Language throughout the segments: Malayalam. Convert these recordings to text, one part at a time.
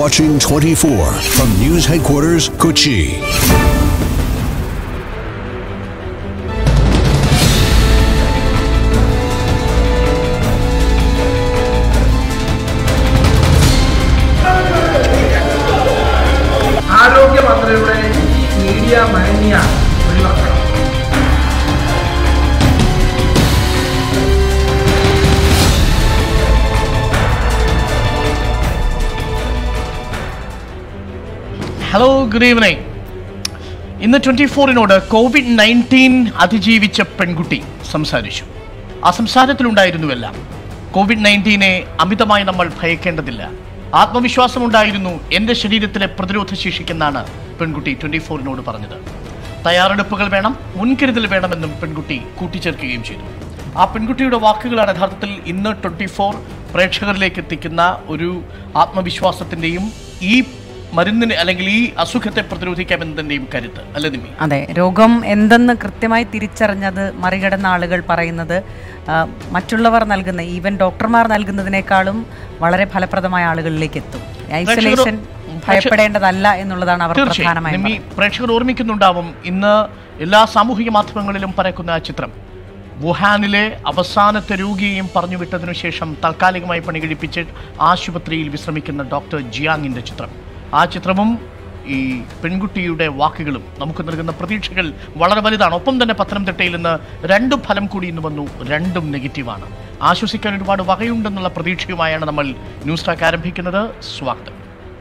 watching 24 from News Headquarters, Kochi. ആരോഗ്യമന്ത്രിയുടെ ഈ മീഡിയ മാനിയ ഒഴിവാക്കണം ഹലോ ഗുഡ് ഈവനിങ് ഇന്ന് ട്വന്റി ഫോറിനോട് കോവിഡ് നയൻറ്റീൻ അതിജീവിച്ച പെൺകുട്ടി സംസാരിച്ചു ആ സംസാരത്തിലുണ്ടായിരുന്നുവെല്ലാം കോവിഡ് നയൻറ്റീനെ അമിതമായി നമ്മൾ ഭയക്കേണ്ടതില്ല ആത്മവിശ്വാസമുണ്ടായിരുന്നു എൻ്റെ ശരീരത്തിലെ പ്രതിരോധ ശേഷിക്കെന്നാണ് പെൺകുട്ടി ട്വന്റി ഫോറിനോട് പറഞ്ഞത് തയ്യാറെടുപ്പുകൾ വേണം മുൻകരുതൽ വേണമെന്നും പെൺകുട്ടി കൂട്ടിച്ചേർക്കുകയും ചെയ്തു ആ പെൺകുട്ടിയുടെ വാക്കുകളാണ് യഥാർത്ഥത്തിൽ ഇന്ന് ട്വന്റി ഫോർ പ്രേക്ഷകരിലേക്ക് എത്തിക്കുന്ന ഒരു ആത്മവിശ്വാസത്തിന്റെയും ഈ മരുന്നിന് അല്ലെങ്കിൽ ഈ അസുഖത്തെ പ്രതിരോധിക്കാമെന്നതിന്റെയും കരുത്ത് അല്ലെ നിമി അതെ രോഗം എന്തെന്ന് കൃത്യമായി തിരിച്ചറിഞ്ഞത് മറികടന്ന ആളുകൾ പറയുന്നത് ആ, മറ്റുള്ളവർ നൽകുന്ന ഈവൻ ഡോക്ടർമാർ നൽകുന്നതിനേക്കാളും വളരെ ഫലപ്രദമായ ആളുകളിലേക്ക് എത്തും ഐസൊലേഷൻ ഭയപ്പെടേണ്ടതല്ല എന്നുള്ളതാണ് അവർ തീർച്ചയായും പ്രധാനമായും നിമി പ്രേക്ഷകർ ഓർമ്മിക്കുന്നുണ്ടാവും ഇന്ന് എല്ലാ സാമൂഹിക മാധ്യമങ്ങളിലും പരക്കുന്ന ആ ചിത്രം വുഹാനിലെ അവസാനത്തെ രോഗിയെയും പറഞ്ഞു വിട്ടതിനു ശേഷം താൽക്കാലികമായി പണികഴിപ്പിച്ച് ആശുപത്രിയിൽ വിശ്രമിക്കുന്ന ഡോക്ടർ ജിയാങ്ങിന്റെ ചിത്രം ആ ചിത്രവും ഈ പെൺകുട്ടിയുടെ വാക്കുകളും നമുക്ക് നൽകുന്ന പ്രതീക്ഷകൾ വളരെ വലുതാണ് ഒപ്പം തന്നെ പത്തനംതിട്ടയിൽ നിന്ന് രണ്ടു ഫലം കൂടി ഇന്ന് വന്നു രണ്ടും നെഗറ്റീവാണ് ആശ്വസിക്കാൻ ഒരുപാട് വകയുണ്ടെന്നുള്ള പ്രതീക്ഷയുമായാണ് നമ്മൾ ന്യൂസ് ടാക്ക് ആരംഭിക്കുന്നത് സ്വാഗതം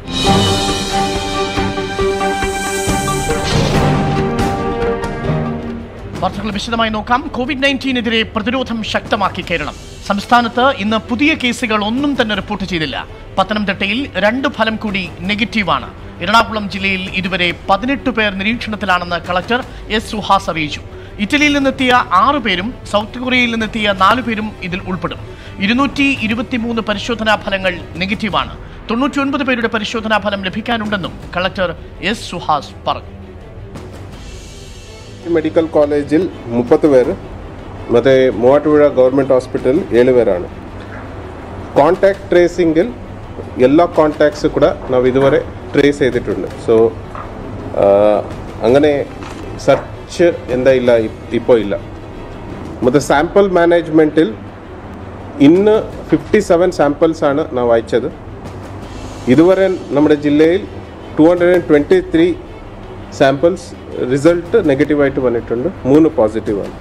വാർത്തകൾ വിശദമായി നോക്കാം കോവിഡ് നയൻറ്റീനെതിരെ പ്രതിരോധം ശക്തമാക്കി കേരളം സംസ്ഥാനത്ത് ഇന്ന് പുതിയ കേസുകൾ ഒന്നും തന്നെ റിപ്പോർട്ട് ചെയ്തില്ല പത്തനംതിട്ടയിൽ രണ്ട് ഫലം കൂടി നെഗറ്റീവാണ് എറണാകുളം ജില്ലയിൽ ഇതുവരെ പതിനെട്ട് പേർ നിരീക്ഷണത്തിലാണെന്ന് കളക്ടർ എസ് സുഹാസ് അറിയിച്ചു ഇറ്റലിയിൽ നിന്നെത്തിയ ആറ് പേരും സൗത്ത് കൊറിയയിൽ നിന്നെത്തിയ നാലു പേരും ഇതിൽ ഉൾപ്പെടും ഇരുന്നൂറ്റി ഇരുപത്തിമൂന്ന് പരിശോധനാ ഫലങ്ങൾ നെഗറ്റീവാണ് തൊണ്ണൂറ്റി ഒൻപത് പേരുടെ പരിശോധനാ ഫലം ലഭിക്കാനുണ്ടെന്നും കളക്ടർ എസ് സുഹാസ് പറഞ്ഞു മെഡിക്കൽ കോളേജിൽ മുപ്പത്ത് പേര് ಮತ್ತು ಮೂವಾಟುಪುಳ ಗೌರ್ಮೆಂಟ್ ಹಾಸ್ಪಿಟಲ್ ಏಳು പേരാണ് കോൺടാക്ട് ട്രേസിംഗിൽ എല്ലാ കോൺടാക്ട്സ് കൂടെ ನಾವು ഇതുവരെ ട്രേസ് ചെയ്തിട്ടുണ്ട് സോ അങ്ങനെ സെർച്ച് എന്താ ഇല്ല ഇപ്പോൾ ഇല്ല ಮತ್ತು ಸ್ಯಾಂಪಲ್ ಮ್ಯಾನೇಜ್ಮೆಂಟಿൽ ഇന്ന് ഫിഫ്റ്റി സെവൻ സാമ്പിൾസ് ആണ് ನಾವು അയച്ചത് ഇതുവരെ നമ്മുടെ ജില്ലയിൽ two hundred and twenty three samples result നെഗറ്റീവായിട്ട് വന്നിട്ടുണ്ട് മൂന്ന് പോസിറ്റീവാണ്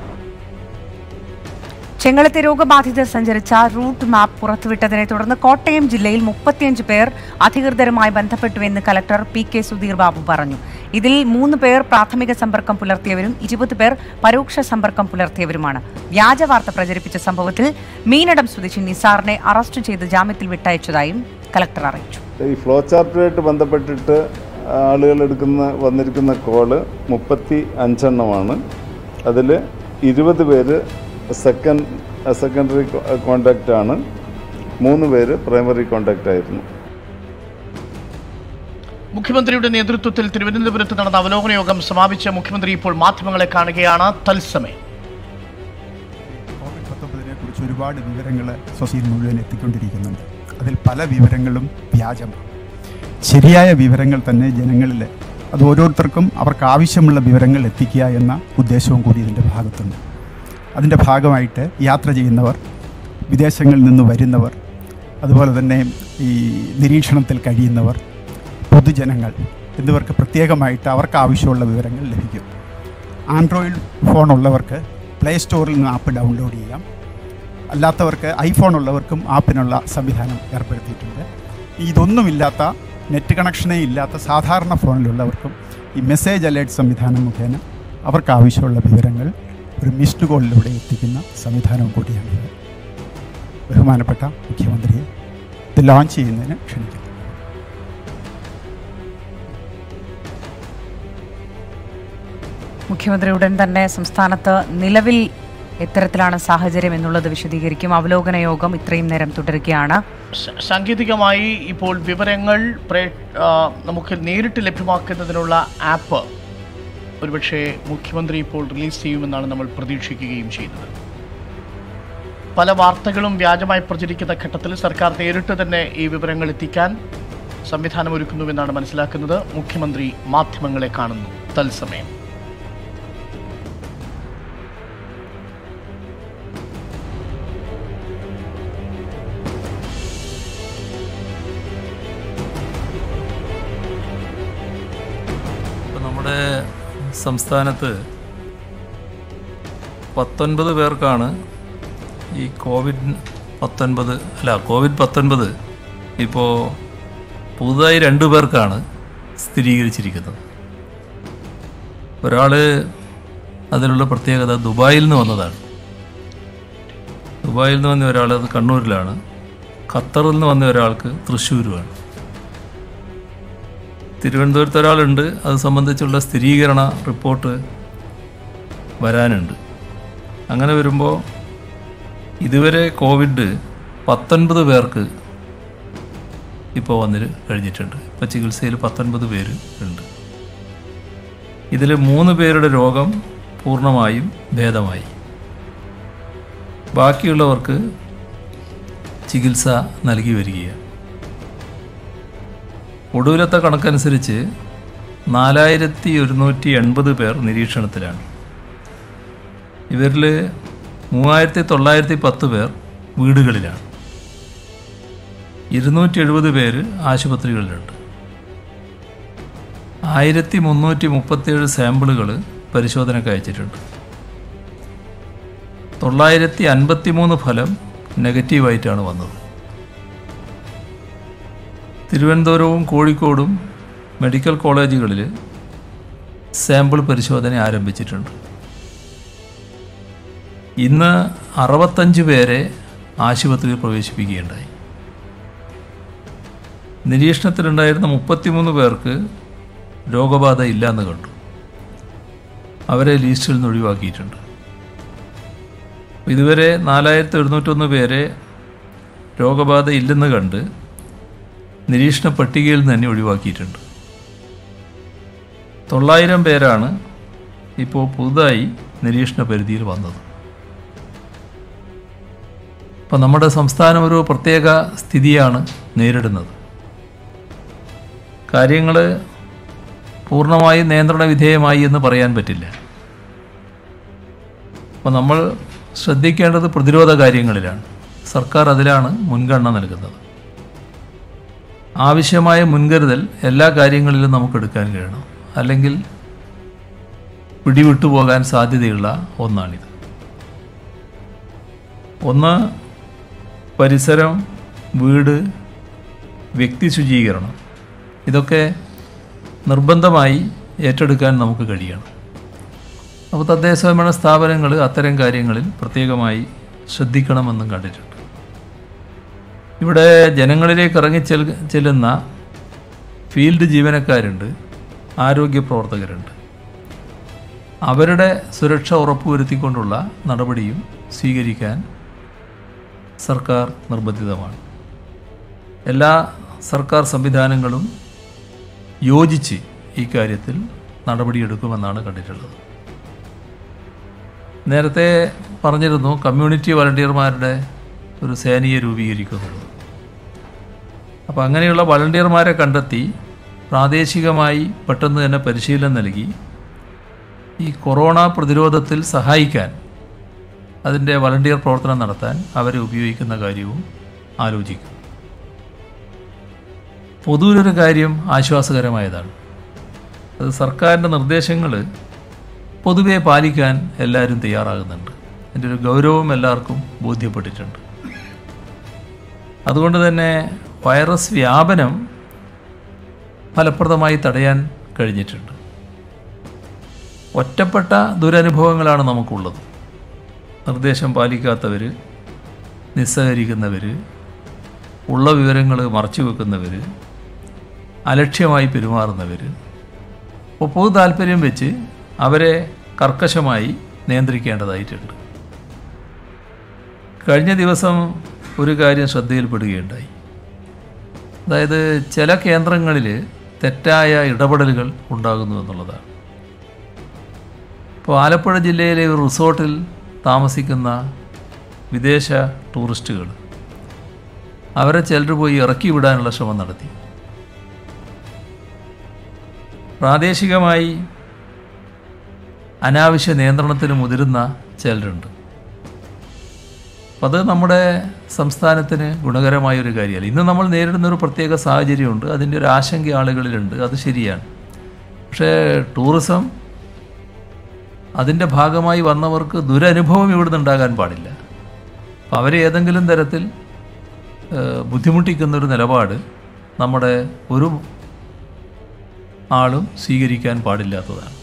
ചെങ്ങളത്തെ രോഗബാധിതർ സഞ്ചരിച്ച റൂട്ട് മാപ്പ് പുറത്തുവിട്ടതിനെ തുടർന്ന് കോട്ടയം ജില്ലയിൽ മുപ്പത്തിയഞ്ച് പേർ അധികൃതരുമായി ബന്ധപ്പെട്ടുവെന്ന് collector P K Sudheer Babu പറഞ്ഞു ഇതിൽ മൂന്ന് പേർ പ്രാഥമിക സമ്പർക്കം പുലർത്തിയവരും ഇരുപത് പേർ പരോക്ഷ സമ്പർക്കം പുലർത്തിയവരുമാണ് വ്യാജ വാർത്ത പ്രചരിപ്പിച്ച സംഭവത്തിൽ മീനടം സ്വദേശി നിസാറിനെ അറസ്റ്റ് ചെയ്ത് ജാമ്യത്തിൽ വിട്ടയച്ചതായും കലക്ടർ അറിയിച്ചു ഈ ഫ്ലോ ചാർട്ടുമായിട്ട് ബന്ധപ്പെട്ടിട്ട് ആളുകൾ എടുക്കുന്ന വന്നിരിക്കുന്ന കോള് മുപ്പത്തി അഞ്ചെണ്ണമാണ് അതിൽ ഇരുപത് പേര് സെക്കൻഡ് സെക്കൻഡറി കോണ്ടാക്റ്റ് ആണ് മൂന്ന് പേര് പ്രൈമറി കോണ്ടാക്റ്റ് ആയിരുന്നു മുഖ്യമന്ത്രിയുടെ നേതൃത്വത്തിൽ തിരുവനന്തപുരത്ത് നടന്ന അവലോകന യോഗം സമാപിച്ച മുഖ്യമന്ത്രി ഇപ്പോൾ മാധ്യമങ്ങളെ കാണുകയാണ് തത്സമയം കോവിഡ് പത്തൊമ്പതിനെ കുറിച്ച് ഒരുപാട് വിവരങ്ങൾ സൊസൈറ്റി മുഴുവൻ എത്തിക്കൊണ്ടിരിക്കുന്നുണ്ട് അതിൽ പല വിവരങ്ങളും വ്യാജമാണ് ശരിയായ വിവരങ്ങൾ തന്നെ ജനങ്ങളിൽ അത് ഓരോരുത്തർക്കും അവർക്ക് ആവശ്യമുള്ള വിവരങ്ങൾ എത്തിക്കുക എന്ന ഉദ്ദേശവും കൂടി ഇതിൻ്റെ ഭാഗത്തുണ്ട് അതിൻ്റെ ഭാഗമായിട്ട് യാത്ര ചെയ്യുന്നവർ വിദേശങ്ങളിൽ നിന്ന് വരുന്നവർ അതുപോലെ തന്നെ ഈ നിരീക്ഷണത്തിൽ കഴിയുന്നവർ പൊതുജനങ്ങൾ എന്നിവർക്ക് പ്രത്യേകമായിട്ട് അവർക്ക് ആവശ്യമുള്ള വിവരങ്ങൾ ലഭിക്കും ആൻഡ്രോയിഡ് ഫോൺ ഉള്ളവർക്ക് പ്ലേ സ്റ്റോറിൽ നിന്ന് ആപ്പ് ഡൗൺലോഡ് ചെയ്യാം അല്ലാത്തവർക്ക് ഐഫോൺ ഉള്ളവർക്കും ആപ്പിനുള്ള സംവിധാനം ഏർപ്പെടുത്തിയിട്ടുണ്ട് ഇതൊന്നുമില്ലാത്ത നെറ്റ് കണക്ഷനേ ഇല്ലാത്ത സാധാരണ ഫോണിലുള്ളവർക്കും ഈ മെസ്സേജ് അലേർട്ട് സംവിധാനം മുഖേന അവർക്ക് ആവശ്യമുള്ള വിവരങ്ങൾ ഒരു മിസ്ഡ് കോളിലൂടെ എത്തിക്കുന്ന സംവിധാനവും കൂടിയാണിത് ബഹുമാനപ്പെട്ട മുഖ്യമന്ത്രിയെ ഇത് ലോഞ്ച് ചെയ്യുന്നതിന് ക്ഷണിക്കുന്നു മുഖ്യമന്ത്രി ഉടൻ തന്നെ സംസ്ഥാനത്ത് നിലവിൽ എത്തരത്തിലാണ് സാഹചര്യം എന്നുള്ളത് വിശദീകരിക്കും അവലോകന യോഗം ഇത്രയും നേരം തുടരുകയാണ് സ- സാങ്കേതികമായി ഇപ്പോൾ വിവരങ്ങൾ പ്രേ- ആ, നമുക്ക് നേരിട്ട് ലഭ്യമാക്കുന്നതിനുള്ള ആപ്പ് ഒരുപക്ഷെ മുഖ്യമന്ത്രി ഇപ്പോൾ റിലീസ് ചെയ്യുമെന്നാണ് നമ്മൾ പ്രതീക്ഷിക്കുകയും ചെയ്യുന്നത് പല വാർത്തകളും വ്യാജമായി പ്രചരിക്കുന്ന ഘട്ടത്തിൽ സർക്കാർ നേരിട്ട് തന്നെ ഈ വിവരങ്ങൾ എത്തിക്കാൻ സംവിധാനമൊരുക്കുന്നുവെന്നാണ് മനസ്സിലാക്കുന്നത് മുഖ്യമന്ത്രി മാധ്യമങ്ങളെ കാണുന്നു തത്സമയം ഇപ്പം നമ്മുടെ സംസ്ഥാനത്ത് പത്തൊൻപത് പേർക്കാണ് ഈ കോവിഡ് പത്തൊൻപത് അല്ല കോവിഡ് പത്തൊൻപത് ഇപ്പോൾ പുതുതായി രണ്ടു പേർക്കാണ് സ്ഥിരീകരിച്ചിരിക്കുന്നത് ഒരാൾ അതിലുള്ള പ്രത്യേകത ദുബായിൽ നിന്ന് വന്നതാണ് ദുബായിൽ നിന്ന് വന്ന ഒരാൾ അത് കണ്ണൂരിലാണ് ഖത്തറിൽ നിന്ന് വന്ന ഒരാൾക്ക് തൃശ്ശൂരുമാണ് തിരുവനന്തപുരത്ത് ഒരാളുണ്ട് അത് സംബന്ധിച്ചുള്ള സ്ഥിരീകരണ റിപ്പോർട്ട് വരാനുണ്ട് അങ്ങനെ വരുമ്പോൾ ഇതുവരെ കോവിഡ് പത്തൊൻപത് പേർക്ക് ഇപ്പോൾ വന്നിട്ട് കഴിഞ്ഞിട്ടുണ്ട് ഇപ്പോൾ ചികിത്സയിൽ പത്തൊൻപത് പേര് ഉണ്ട് ഇതിൽ മൂന്ന് പേരുടെ രോഗം പൂർണ്ണമായും ഭേദമായി ബാക്കിയുള്ളവർക്ക് ചികിത്സ നൽകി വരികയാണ് ഒടുവിലത്തെ കണക്കനുസരിച്ച് നാലായിരത്തി ഒരുന്നൂറ്റി എൺപത് പേർ നിരീക്ഷണത്തിലാണ് ഇവരിൽ മൂവായിരത്തി തൊള്ളായിരത്തി പത്ത് പേർ വീടുകളിലാണ് ഇരുന്നൂറ്റി എഴുപത് പേര് ആശുപത്രികളിലുണ്ട് ആയിരത്തി മുന്നൂറ്റി മുപ്പത്തിയേഴ് സാമ്പിളുകൾ പരിശോധനയ്ക്ക് അയച്ചിട്ടുണ്ട് തൊള്ളായിരത്തി അൻപത്തി മൂന്ന് ഫലം നെഗറ്റീവായിട്ടാണ് വന്നത് തിരുവനന്തപുരവും കോഴിക്കോടും മെഡിക്കൽ കോളേജുകളിൽ സാമ്പിൾ പരിശോധന ആരംഭിച്ചിട്ടുണ്ട് ഇന്ന് അറുപത്തഞ്ച് പേരെ ആശുപത്രിയിൽ പ്രവേശിപ്പിക്കുകയുണ്ടായി നിരീക്ഷണത്തിലുണ്ടായിരുന്ന മുപ്പത്തിമൂന്ന് പേർക്ക് രോഗബാധ ഇല്ലയെന്ന് കണ്ടു അവരെ ലിസ്റ്റിൽ നിന്ന് ഒഴിവാക്കിയിട്ടുണ്ട് ഇതുവരെ നാലായിരത്തി എഴുന്നൂറ്റൊന്ന് പേരെ രോഗബാധ ഇല്ലെന്ന് കണ്ട് നിരീക്ഷണ പട്ടികയിൽ നിന്ന് തന്നെ ഒഴിവാക്കിയിട്ടുണ്ട് തൊള്ളായിരം പേരാണ് ഇപ്പോൾ പുതുതായി നിരീക്ഷണ പരിധിയിൽ വന്നത് അപ്പം നമ്മുടെ സംസ്ഥാനം ഒരു പ്രത്യേക സ്ഥിതിയാണ് നേരിടുന്നത് കാര്യങ്ങൾ പൂർണ്ണമായും നിയന്ത്രണ വിധേയമായി എന്ന് പറയാൻ പറ്റില്ല അപ്പം നമ്മൾ ശ്രദ്ധിക്കേണ്ടത് പ്രതിരോധ കാര്യങ്ങളിലാണ് സർക്കാർ അതിലാണ് മുൻഗണന നൽകുന്നത് ആവശ്യമായ മുൻകരുതൽ എല്ലാ കാര്യങ്ങളിലും നമുക്ക് എടുക്കാൻ കഴിയണം അല്ലെങ്കിൽ പിടിവിട്ടു പോകാൻ സാധ്യതയുള്ള ഒന്നാണിത് ഒന്ന് പരിസരം വീട് വ്യക്തി ശുചീകരണം ഇതൊക്കെ നിർബന്ധമായി ഏറ്റെടുക്കാൻ നമുക്ക് കഴിയണം അപ്പോൾ തദ്ദേശ സ്വയംഭരണ സ്ഥാപനങ്ങൾ അത്തരം കാര്യങ്ങളിൽ പ്രത്യേകമായി ശ്രദ്ധിക്കണമെന്നും കണ്ടിട്ടുണ്ട് ഇവിടെ ജനങ്ങളിലേക്ക് ഇറങ്ങി ചെൽ ചെല്ലുന്ന ഫീൽഡ് ജീവനക്കാരുണ്ട് ആരോഗ്യ പ്രവർത്തകരുണ്ട് അവരുടെ സുരക്ഷ ഉറപ്പുവരുത്തിക്കൊണ്ടുള്ള നടപടിയും സ്വീകരിക്കാൻ സർക്കാർ നിർബന്ധിതമാണ് എല്ലാ സർക്കാർ സംവിധാനങ്ങളും യോജിച്ച് ഈ കാര്യത്തിൽ നടപടിയെടുക്കുമെന്നാണ് കണ്ടിട്ടുള്ളത് നേരത്തെ പറഞ്ഞിരുന്നു കമ്മ്യൂണിറ്റി വളണ്ടിയർമാരുടെ ഒരു സേനയെ രൂപീകരിക്കുന്നുള്ളത് അപ്പോൾ അങ്ങനെയുള്ള വളണ്ടിയർമാരെ കണ്ടെത്തി പ്രാദേശികമായി പെട്ടെന്ന് തന്നെ പരിശീലനം നൽകി ഈ കൊറോണ പ്രതിരോധത്തിൽ സഹായിക്കാൻ അതിൻ്റെ വളണ്ടിയർ പ്രവർത്തനം നടത്താൻ അവരെ ഉപയോഗിക്കുന്ന കാര്യവും ആലോചിക്കും പൊതുവിലൊരു കാര്യം ആശ്വാസകരമായതാണ് അത് സർക്കാരിൻ്റെ നിർദ്ദേശങ്ങൾ പൊതുവെ പാലിക്കാൻ എല്ലാവരും തയ്യാറാകുന്നുണ്ട് അതിൻ്റെ ഒരു ഗൗരവം എല്ലാവർക്കും ബോധ്യപ്പെട്ടിട്ടുണ്ട് അതുകൊണ്ട് തന്നെ വൈറസ് വ്യാപനം ഫലപ്രദമായി തടയാൻ കഴിഞ്ഞിട്ടുണ്ട് ഒറ്റപ്പെട്ട ദുരനുഭവങ്ങളാണ് നമുക്കുള്ളത് നിർദ്ദേശം പാലിക്കാത്തവർ നിസ്സഹരിക്കുന്നവർ ഉള്ള വിവരങ്ങൾ മറച്ചു വെക്കുന്നവർ അലക്ഷ്യമായി പെരുമാറുന്നവർ അപ്പോൾ പൊതു താല്പര്യം വെച്ച് അവരെ കർക്കശമായി നിയന്ത്രിക്കേണ്ടതായിട്ടുണ്ട് കഴിഞ്ഞ ദിവസം ഒരു കാര്യം ശ്രദ്ധയിൽപ്പെടുകയുണ്ടായി അതായത് ചില കേന്ദ്രങ്ങളിൽ തെറ്റായ ഇടപെടലുകൾ ഉണ്ടാകുന്നു എന്നുള്ളതാണ് ഇപ്പോൾ ആലപ്പുഴ ജില്ലയിലെ ഒരു റിസോർട്ടിൽ താമസിക്കുന്ന വിദേശ ടൂറിസ്റ്റുകൾ അവരെ ചിലർ പോയി ഇറക്കി വിടാനുള്ള ശ്രമം നടത്തി പ്രാദേശികമായി അനാവശ്യ നിയന്ത്രണത്തിന് മുതിരുന്ന ചിലരുണ്ട് അപ്പം അത് നമ്മുടെ സംസ്ഥാനത്തിന് ഗുണകരമായ ഒരു കാര്യമല്ല ഇന്ന് നമ്മൾ നേരിടുന്ന ഒരു പ്രത്യേക സാഹചര്യമുണ്ട് അതിൻ്റെ ഒരു ആശങ്ക ആളുകളിലുണ്ട് അത് ശരിയാണ് പക്ഷേ ടൂറിസം അതിൻ്റെ ഭാഗമായി വന്നവർക്ക് ദുരനുഭവം ഇവിടുന്ന് ഉണ്ടാകാൻ പാടില്ല അപ്പം അവരെ ഏതെങ്കിലും തരത്തിൽ ഏഹ്, ബുദ്ധിമുട്ടിക്കുന്നൊരു നിലപാട് നമ്മുടെ ഒരു ആളും സ്വീകരിക്കാൻ പാടില്ലാത്തതാണ്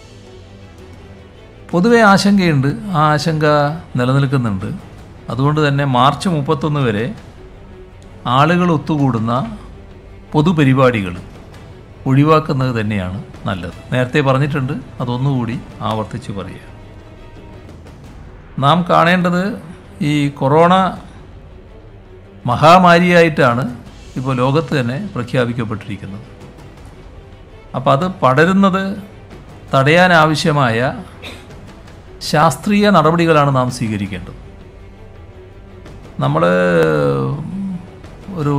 പൊതുവെ ആശങ്കയുണ്ട് ആ ആശങ്ക നിലനിൽക്കുന്നുണ്ട് അതുകൊണ്ട് തന്നെ മാർച്ച് മുപ്പത്തൊന്ന് വരെ ആളുകൾ ഒത്തുകൂടുന്ന പൊതുപരിപാടികൾ ഒഴിവാക്കുന്നത് തന്നെയാണ് നല്ലത് നേരത്തെ പറഞ്ഞിട്ടുണ്ട് അതൊന്നുകൂടി ആവർത്തിച്ച് പറയുക നാം കാണേണ്ടത് ഈ കൊറോണ മഹാമാരിയായിട്ടാണ് ഇപ്പോൾ ലോകത്ത് തന്നെ പ്രഖ്യാപിക്കപ്പെട്ടിരിക്കുന്നത് അപ്പം അത് പടരുന്നത് തടയാനാവശ്യമായ ശാസ്ത്രീയ നടപടികളാണ് നാം സ്വീകരിക്കേണ്ടത് നമ്മൾ ഒരു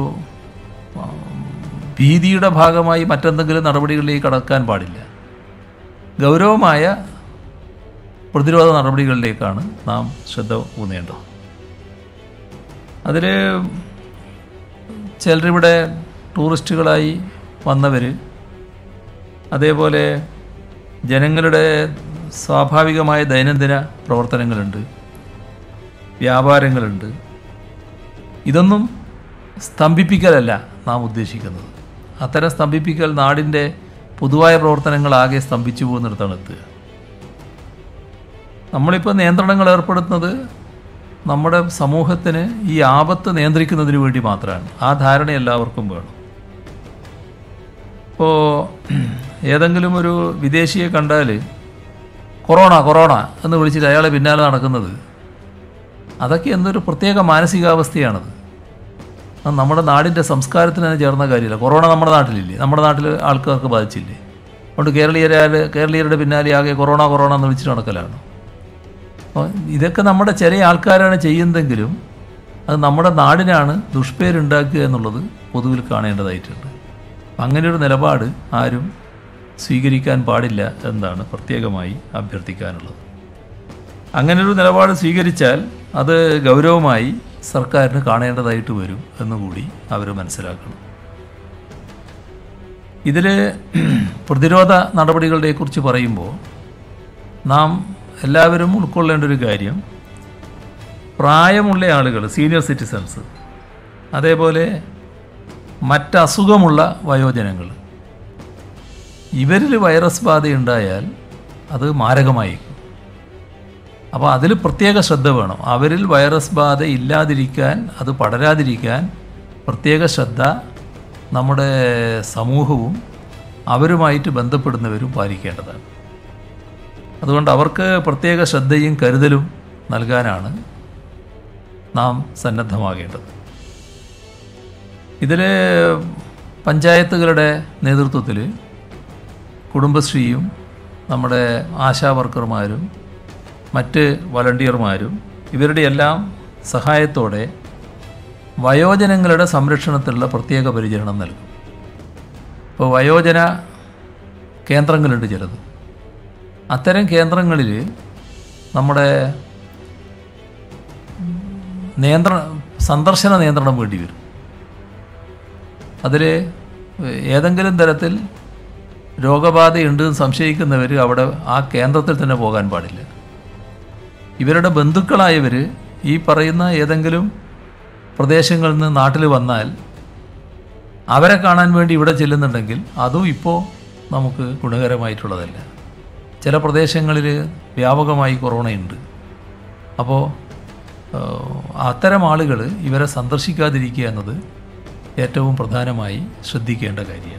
ഭീതിയുടെ ഭാഗമായി മറ്റെന്തെങ്കിലും നടപടികളിലേക്ക് കടക്കാൻ പാടില്ല ഗൗരവമായ പ്രതിരോധ നടപടികളിലേക്കാണ് നാം ശ്രദ്ധ ഊന്നേണ്ടത് അതിൽ ചിലരിവിടെ ടൂറിസ്റ്റുകളായി വന്നവർ അതേപോലെ ജനങ്ങളുടെ സ്വാഭാവികമായ ദൈനംദിന പ്രവർത്തനങ്ങളുണ്ട് വ്യാപാരങ്ങളുണ്ട് ഇതൊന്നും സ്തംഭിപ്പിക്കലല്ല നാം ഉദ്ദേശിക്കുന്നത് അത്തരം സ്തംഭിപ്പിക്കൽ നാടിൻ്റെ പൊതുവായ പ്രവർത്തനങ്ങളാകെ സ്തംഭിച്ചു പോകുന്നിടത്താണ് എത്തുക നമ്മളിപ്പോൾ നിയന്ത്രണങ്ങൾ ഏർപ്പെടുത്തുന്നത് നമ്മുടെ സമൂഹത്തിന് ഈ ആപത്ത് നിയന്ത്രിക്കുന്നതിന് വേണ്ടി മാത്രമാണ് ആ ധാരണ എല്ലാവർക്കും വേണം ഇപ്പോൾ ഏതെങ്കിലും ഒരു വിദേശിയെ കണ്ടാൽ കൊറോണ കൊറോണ എന്ന് വിളിച്ചിട്ട് അയാളെ പിന്നാലെ നടക്കുന്നത് അതൊക്കെ എന്തൊരു പ്രത്യേക മാനസികാവസ്ഥയാണത് അത് നമ്മുടെ നാടിൻ്റെ സംസ്കാരത്തിന് തന്നെ ചേർന്ന കാര്യമില്ല കൊറോണ നമ്മുടെ നാട്ടിലില്ലേ നമ്മുടെ നാട്ടിൽ ആൾക്കാർക്ക് ബാധിച്ചില്ലേ അതുകൊണ്ട് കേരളീയരെ കേരളീയരുടെ പിന്നാലെ ആകെ കൊറോണ കൊറോണ എന്ന് വിളിച്ചിട്ട് നടക്കലാണ് അപ്പോൾ ഇതൊക്കെ നമ്മുടെ ചില ആൾക്കാരാണ് ചെയ്യുന്നതെങ്കിലും അത് നമ്മുടെ നാടിനാണ് ദുഷ്പേരുണ്ടാക്കുക എന്നുള്ളത് പൊതുവിൽ കാണേണ്ടതായിട്ടുണ്ട് അങ്ങനെ ഒരു നിലപാട് ആരും സ്വീകരിക്കാൻ പാടില്ല എന്നാണ് പ്രത്യേകമായി അഭ്യർത്ഥിക്കാനുള്ളത് അങ്ങനെ ഒരു നിലപാട് സ്വീകരിച്ചാൽ അത് ഗൗരവമായി സർക്കാരിന് കാണേണ്ടതായിട്ട് വരും എന്നുകൂടി അവർ മനസ്സിലാക്കണം ഇതിൽ പ്രതിരോധ നടപടികളെക്കുറിച്ച് പറയുമ്പോൾ നാം എല്ലാവരും ഉൾക്കൊള്ളേണ്ട ഒരു കാര്യം പ്രായമുള്ള ആളുകൾ സീനിയർ സിറ്റിസൺസ് അതേപോലെ മറ്റസുഖമുള്ള വയോജനങ്ങൾ ഇവരിൽ വൈറസ് ബാധയുണ്ടായാൽ അത് മാരകമായിരിക്കും അപ്പോൾ അതിൽ പ്രത്യേക ശ്രദ്ധ വേണം അവരിൽ വൈറസ് ബാധ ഇല്ലാതിരിക്കാൻ അത് പടരാതിരിക്കാൻ പ്രത്യേക ശ്രദ്ധ നമ്മുടെ സമൂഹവും അവരുമായിട്ട് ബന്ധപ്പെടുന്നവരും പാലിക്കേണ്ടതാണ് അതുകൊണ്ട് അവർക്ക് പ്രത്യേക ശ്രദ്ധയും കരുതലും നൽകാനാണ് നാം സന്നദ്ധമാകേണ്ടത് ഇതിൽ പഞ്ചായത്തുകളുടെ നേതൃത്വത്തിൽ കുടുംബശ്രീയും നമ്മുടെ ആശാ വർക്കർമാരും മറ്റ് വളണ്ടിയർമാരും ഇവരുടെ എല്ലാം സഹായത്തോടെ വയോജനങ്ങളുടെ സംരക്ഷണത്തിലുള്ള പ്രത്യേക പരിചരണം നൽകും ഇപ്പോൾ വയോജന കേന്ദ്രങ്ങളുണ്ട് ചിലത് അത്തരം കേന്ദ്രങ്ങളിൽ നമ്മുടെ നിയന്ത്ര സന്ദർശന നിയന്ത്രണം വേണ്ടി വരും അതിൽ ഏതെങ്കിലും തരത്തിൽ രോഗബാധയുണ്ട് എന്ന് സംശയിക്കുന്നവർ അവിടെ ആ കേന്ദ്രത്തിൽ തന്നെ പോകാൻ പാടില്ല ഇവരുടെ ബന്ധുക്കളായവർ ഈ പറയുന്ന ഏതെങ്കിലും പ്രദേശങ്ങളിൽ നിന്ന് നാട്ടിൽ വന്നാൽ അവരെ കാണാൻ വേണ്ടി ഇവിടെ ചെല്ലുന്നുണ്ടെങ്കിൽ അതും ഇപ്പോൾ നമുക്ക് ഗുണകരമായിട്ടുള്ളതല്ല ചില പ്രദേശങ്ങളിൽ വ്യാപകമായി കൊറോണയുണ്ട് അപ്പോൾ അത്തരം ആളുകൾ ഇവരെ സന്ദർശിക്കാതിരിക്കുക എന്നത് ഏറ്റവും പ്രധാനമായി ശ്രദ്ധിക്കേണ്ട കാര്യമാണ്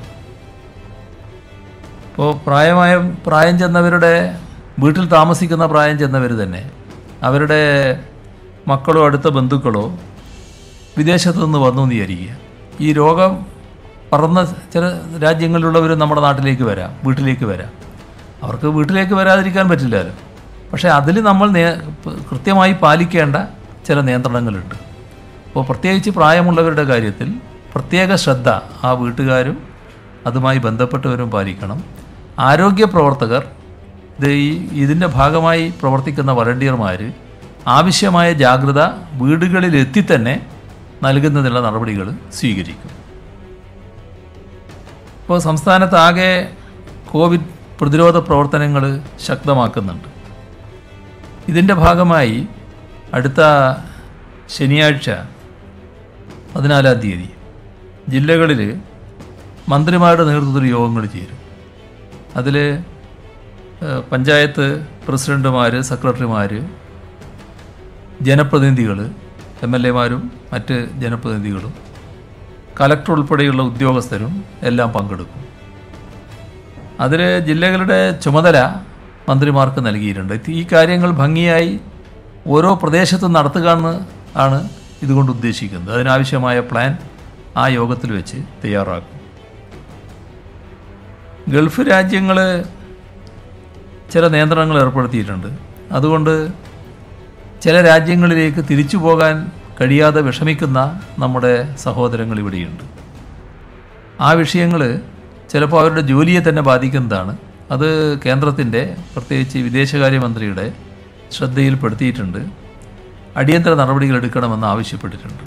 ഇപ്പോൾ പ്രായമായ പ്രായം ചെന്നവരുടെ വീട്ടിൽ താമസിക്കുന്ന പ്രായം ചെന്നവർ തന്നെ അവരുടെ മക്കളോ അടുത്ത ബന്ധുക്കളോ വിദേശത്തു നിന്ന് വന്നു എന്ന് വിചാരിക്കുക ഈ രോഗം പറന്ന ചില രാജ്യങ്ങളിലുള്ളവർ നമ്മുടെ നാട്ടിലേക്ക് വരാം വീട്ടിലേക്ക് വരാം അവർക്ക് വീട്ടിലേക്ക് വരാതിരിക്കാൻ പറ്റില്ലല്ലോ പക്ഷേ അതിൽ നമ്മൾ നേ കൃത്യമായി പാലിക്കേണ്ട ചില നിയന്ത്രണങ്ങളുണ്ട് അപ്പോൾ പ്രത്യേകിച്ച് പ്രായമുള്ളവരുടെ കാര്യത്തിൽ പ്രത്യേക ശ്രദ്ധ ആ വീട്ടുകാരും അതുമായി ബന്ധപ്പെട്ടവരും പാലിക്കണം ആരോഗ്യ പ്രവർത്തകർ ഇത് ഈ ഇതിൻ്റെ ഭാഗമായി പ്രവർത്തിക്കുന്ന വളണ്ടിയർമാർ ആവശ്യമായ ജാഗ്രത വീടുകളിലെത്തി തന്നെ നൽകുന്നതിനുള്ള നടപടികൾ സ്വീകരിക്കും ഇപ്പോൾ സംസ്ഥാനത്താകെ കോവിഡ് പ്രതിരോധ പ്രവർത്തനങ്ങൾ ശക്തമാക്കുന്നുണ്ട് ഇതിൻ്റെ ഭാഗമായി അടുത്ത ശനിയാഴ്ച പതിനാലാം തീയതി ജില്ലകളിൽ മന്ത്രിമാരുടെ നേതൃത്വത്തിൽ യോഗങ്ങൾ ചേരും അതിൽ പഞ്ചായത്ത് പ്രസിഡന്റുമാർ സെക്രട്ടറിമാർ ജനപ്രതിനിധികൾ എം എൽ എമാരും മറ്റ് ജനപ്രതിനിധികളും കലക്ടർ ഉൾപ്പെടെയുള്ള ഉദ്യോഗസ്ഥരും എല്ലാം പങ്കെടുക്കും അതിൽ ജില്ലകളുടെ ചുമതല മന്ത്രിമാർക്ക് നൽകിയിട്ടുണ്ട് ഈ കാര്യങ്ങൾ ഭംഗിയായി ഓരോ പ്രദേശത്തും നടത്തുക എന്ന് ആണ് ഇതുകൊണ്ട് ഉദ്ദേശിക്കുന്നത് അതിനാവശ്യമായ പ്ലാൻ ആ യോഗത്തിൽ വെച്ച് തയ്യാറാക്കും ഗൾഫ് രാജ്യങ്ങൾ ചില നിയന്ത്രണങ്ങൾ ഏർപ്പെടുത്തിയിട്ടുണ്ട് അതുകൊണ്ട് ചില രാജ്യങ്ങളിലേക്ക് തിരിച്ചു പോകാൻ കഴിയാതെ വിഷമിക്കുന്ന നമ്മുടെ സഹോദരങ്ങൾ ഇവിടെയുണ്ട് ആ വിഷയങ്ങൾ ചിലപ്പോൾ അവരുടെ ജോലിയെ തന്നെ ബാധിക്കുന്നതാണ് അത് കേന്ദ്രത്തിൻ്റെ പ്രത്യേകിച്ച് വിദേശകാര്യമന്ത്രിയുടെ ശ്രദ്ധയിൽപ്പെടുത്തിയിട്ടുണ്ട് അടിയന്തര നടപടികൾ എടുക്കണമെന്ന് ആവശ്യപ്പെട്ടിട്ടുണ്ട്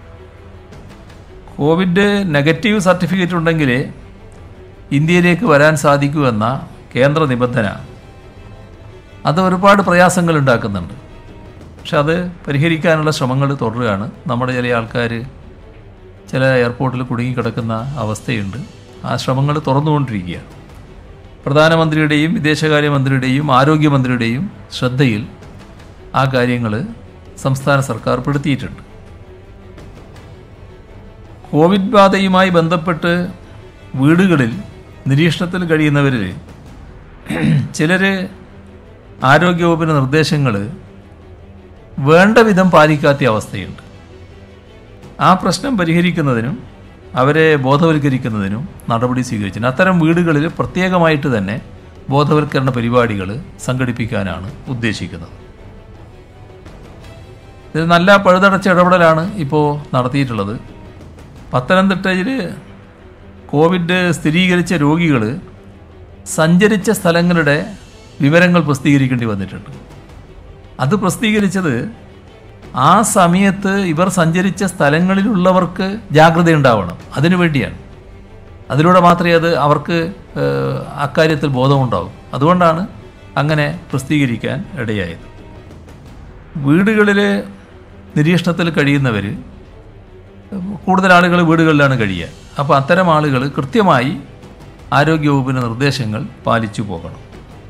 കോവിഡ് നെഗറ്റീവ് സർട്ടിഫിക്കറ്റ് ഉണ്ടെങ്കിൽ ഇന്ത്യയിലേക്ക് വരാൻ സാധിക്കൂ എന്ന കേന്ദ്ര നിബന്ധന അത് ഒരുപാട് പ്രയാസങ്ങൾ ഉണ്ടാക്കുന്നുണ്ട് പക്ഷെ അത് പരിഹരിക്കാനുള്ള ശ്രമങ്ങൾ തുടരുകയാണ് നമ്മുടെ ചില ആൾക്കാർ ചില എയർപോർട്ടിൽ കുടുങ്ങിക്കിടക്കുന്ന അവസ്ഥയുണ്ട് ആ ശ്രമങ്ങൾ തുറന്നുകൊണ്ടിരിക്കുകയാണ് പ്രധാനമന്ത്രിയുടെയും വിദേശകാര്യമന്ത്രിയുടെയും ആരോഗ്യമന്ത്രിയുടെയും ശ്രദ്ധയിൽ ആ കാര്യങ്ങൾ സംസ്ഥാന സർക്കാർ പെടുത്തിയിട്ടുണ്ട് കോവിഡ് ബാധയുമായി ബന്ധപ്പെട്ട് വീടുകളിൽ നിരീക്ഷണത്തിൽ കഴിയുന്നവരിൽ ചിലർ ആരോഗ്യവകുപ്പിൻ്റെ നിർദ്ദേശങ്ങൾ വേണ്ട വിധം പാലിക്കാത്ത അവസ്ഥയുണ്ട് ആ പ്രശ്നം പരിഹരിക്കുന്നതിനും അവരെ ബോധവൽക്കരിക്കുന്നതിനും നടപടി സ്വീകരിച്ചിട്ടുണ്ട് അത്തരം വീടുകളിൽ പ്രത്യേകമായിട്ട് തന്നെ ബോധവൽക്കരണ പരിപാടികൾ സംഘടിപ്പിക്കാനാണ് ഉദ്ദേശിക്കുന്നത് ഇത് നല്ല പഴുതടച്ച ഇടപെടലാണ് ഇപ്പോൾ നടത്തിയിട്ടുള്ളത് പത്തനംതിട്ടയിൽ കോവിഡ് സ്ഥിരീകരിച്ച രോഗികൾ സഞ്ചരിച്ച സ്ഥലങ്ങളുടെ വിവരങ്ങൾ പ്രസിദ്ധീകരിക്കേണ്ടി വന്നിട്ടുണ്ട് അത് പ്രസിദ്ധീകരിച്ചത് ആ സമയത്ത് ഇവർ സഞ്ചരിച്ച സ്ഥലങ്ങളിലുള്ളവർക്ക് ജാഗ്രത ഉണ്ടാവണം അതിനു വേണ്ടിയാണ് അതിലൂടെ മാത്രമേ അത് അവർക്ക് ഏഹ്, അക്കാര്യത്തിൽ ബോധമുണ്ടാവും അതുകൊണ്ടാണ് അങ്ങനെ പ്രസിദ്ധീകരിക്കാൻ ഇടയായത് വീടുകളിൽ നിരീക്ഷണത്തിൽ കഴിയുന്നവർ കൂടുതൽ ആളുകൾ വീടുകളിലാണ് കഴിയുക അപ്പോൾ അത്തരം ആളുകൾ കൃത്യമായി ആരോഗ്യവകുപ്പിൻ്റെ നിർദ്ദേശങ്ങൾ പാലിച്ചു പോകണം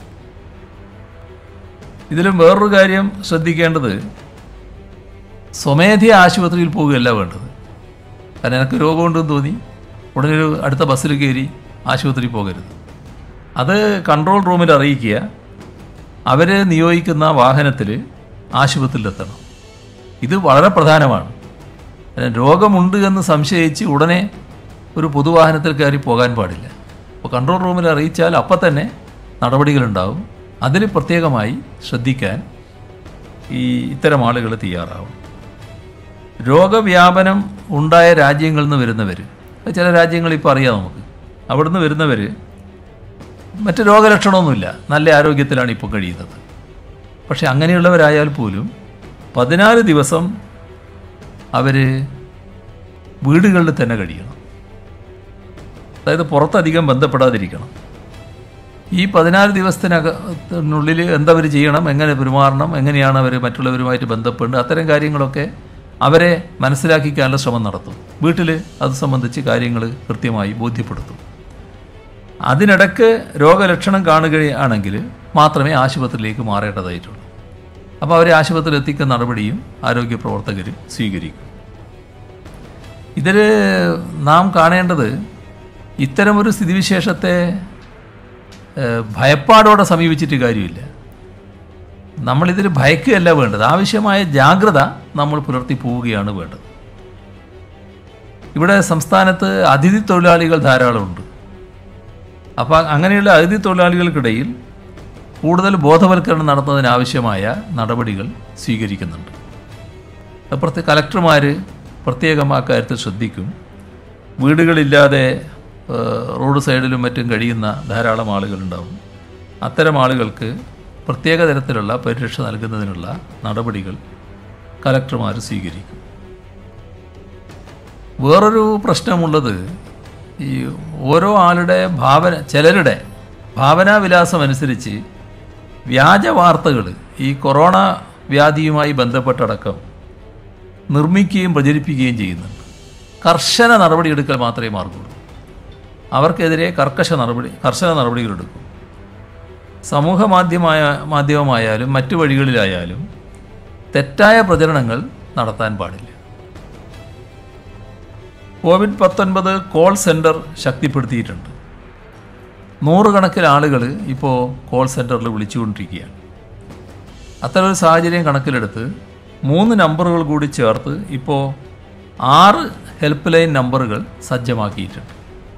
ഇതിലും വേറൊരു കാര്യം ശ്രദ്ധിക്കേണ്ടത് സ്വമേധയ ആശുപത്രിയിൽ പോവുകയല്ല വേണ്ടത് കാരണം എനിക്ക് രോഗമുണ്ടെന്ന് തോന്നി ഉടനെ ഒരു അടുത്ത ബസ്സിൽ കയറി ആശുപത്രിയിൽ പോകരുത് അത് കൺട്രോൾ റൂമിൽ അറിയിക്കുക അവർ നിയോഗിക്കുന്ന വാഹനത്തിൽ ആശുപത്രിയിലെത്തണം ഇത് വളരെ പ്രധാനമാണ് കാരണം രോഗമുണ്ട് എന്ന് സംശയിച്ച് ഉടനെ ഒരു പൊതുവാഹനത്തിൽ കയറി പോകാൻ പാടില്ല അപ്പോൾ കൺട്രോൾ റൂമിൽ അറിയിച്ചാൽ അപ്പം തന്നെ നടപടികളുണ്ടാവും അതിൽ പ്രത്യേകമായി ശ്രദ്ധിക്കാൻ ഈ ഇത്തരം ആളുകൾ തയ്യാറാവും രോഗവ്യാപനം ഉണ്ടായ രാജ്യങ്ങളിൽ നിന്ന് വരുന്നവർ ചില രാജ്യങ്ങൾ ഇപ്പോൾ അറിയാം നമുക്ക് അവിടുന്ന് വരുന്നവർ മറ്റ് രോഗലക്ഷണമൊന്നുമില്ല നല്ല ആരോഗ്യത്തിലാണ് ഇപ്പോൾ കഴിയുന്നത് പക്ഷെ അങ്ങനെയുള്ളവരായാൽ പോലും പതിനാല് ദിവസം അവർ വീടുകളിൽ തന്നെ കഴിയണം അതായത് പുറത്തധികം ബന്ധപ്പെടാതിരിക്കണം ഈ പതിനാല് ദിവസത്തിനകത്തിനുള്ളിൽ എന്തവർ ചെയ്യണം എങ്ങനെ പെരുമാറണം എങ്ങനെയാണ് അവർ മറ്റുള്ളവരുമായിട്ട് ബന്ധപ്പെടേണ്ടത് അത്തരം കാര്യങ്ങളൊക്കെ അവരെ മനസ്സിലാക്കിക്കാനുള്ള ശ്രമം നടത്തും വീട്ടിൽ അത് സംബന്ധിച്ച് കാര്യങ്ങൾ കൃത്യമായി ബോധ്യപ്പെടുത്തും അതിനിടക്ക് രോഗലക്ഷണം കാണുകയാണെങ്കിൽ മാത്രമേ ആശുപത്രിയിലേക്ക് മാറേണ്ടതായിട്ടുള്ളൂ അപ്പോൾ അവരെ ആശുപത്രിയിൽ എത്തിക്കുന്ന നടപടിയും ആരോഗ്യ പ്രവർത്തകർ സ്വീകരിക്കും ഇതിൽ നാം കാണേണ്ടത് ഇത്തരമൊരു സ്ഥിതിവിശേഷത്തെ ഏഹ്, ഭയപ്പാടോടെ സമീപിച്ചിട്ട് കാര്യമില്ല നമ്മളിതിൽ ഭയക്കുകയല്ല വേണ്ടത് ആവശ്യമായ ജാഗ്രത നമ്മൾ പുലർത്തി പോവുകയാണ് വേണ്ടത് ഇവിടെ സംസ്ഥാനത്ത് അതിഥി തൊഴിലാളികൾ ധാരാളമുണ്ട് അപ്പോൾ അങ്ങനെയുള്ള അതിഥി തൊഴിലാളികൾക്കിടയിൽ കൂടുതൽ ബോധവൽക്കരണം നടത്തുന്നതിനാവശ്യമായ നടപടികൾ സ്വീകരിക്കുന്നുണ്ട് പ്രത്യേക കലക്ടർമാർ പ്രത്യേകം ആ കാര്യത്തിൽ ശ്രദ്ധിക്കും വീടുകളില്ലാതെ ഏഹ്, റോഡ് സൈഡിലും മറ്റും കഴിയുന്ന ധാരാളം ആളുകളുണ്ടാവും അത്തരം ആളുകൾക്ക് പ്രത്യേക തരത്തിലുള്ള പരിരക്ഷ നൽകുന്നതിനുള്ള നടപടികൾ കലക്ടർമാർ സ്വീകരിക്കും വേറൊരു പ്രശ്നമുള്ളത് ഈ ഓരോ ആളുടെ ഭാവന ചിലരുടെ ഭാവനാവിലാസം അനുസരിച്ച് വ്യാജ വാർത്തകൾ ഈ കൊറോണ വ്യാധിയുമായി ബന്ധപ്പെട്ടടക്കം നിർമ്മിക്കുകയും പ്രചരിപ്പിക്കുകയും ചെയ്യുന്നുണ്ട് കർശന നടപടിയെടുക്കൽ മാത്രമേ മാർഗുള്ളൂ അവർക്കെതിരെ കർക്കശ നടപടി കർശന നടപടികളെടുക്കും സമൂഹ മാധ്യമമായ മാധ്യമമായാലും മറ്റു വഴികളിലായാലും തെറ്റായ പ്രചരണങ്ങൾ നടത്താൻ പാടില്ല കോവിഡ് പത്തൊൻപത് കോൾ സെൻറ്റർ ശക്തിപ്പെടുത്തിയിട്ടുണ്ട് നൂറുകണക്കിന് ആളുകൾ ഇപ്പോൾ കോൾ സെൻറ്ററിൽ വിളിച്ചുകൊണ്ടിരിക്കുകയാണ് അത്തരമൊരു സാഹചര്യം കണക്കിലെടുത്ത് മൂന്ന് നമ്പറുകൾ കൂടി ചേർത്ത് ഇപ്പോൾ ആറ് ഹെൽപ്പ് ലൈൻ നമ്പറുകൾ സജ്ജമാക്കിയിട്ടുണ്ട്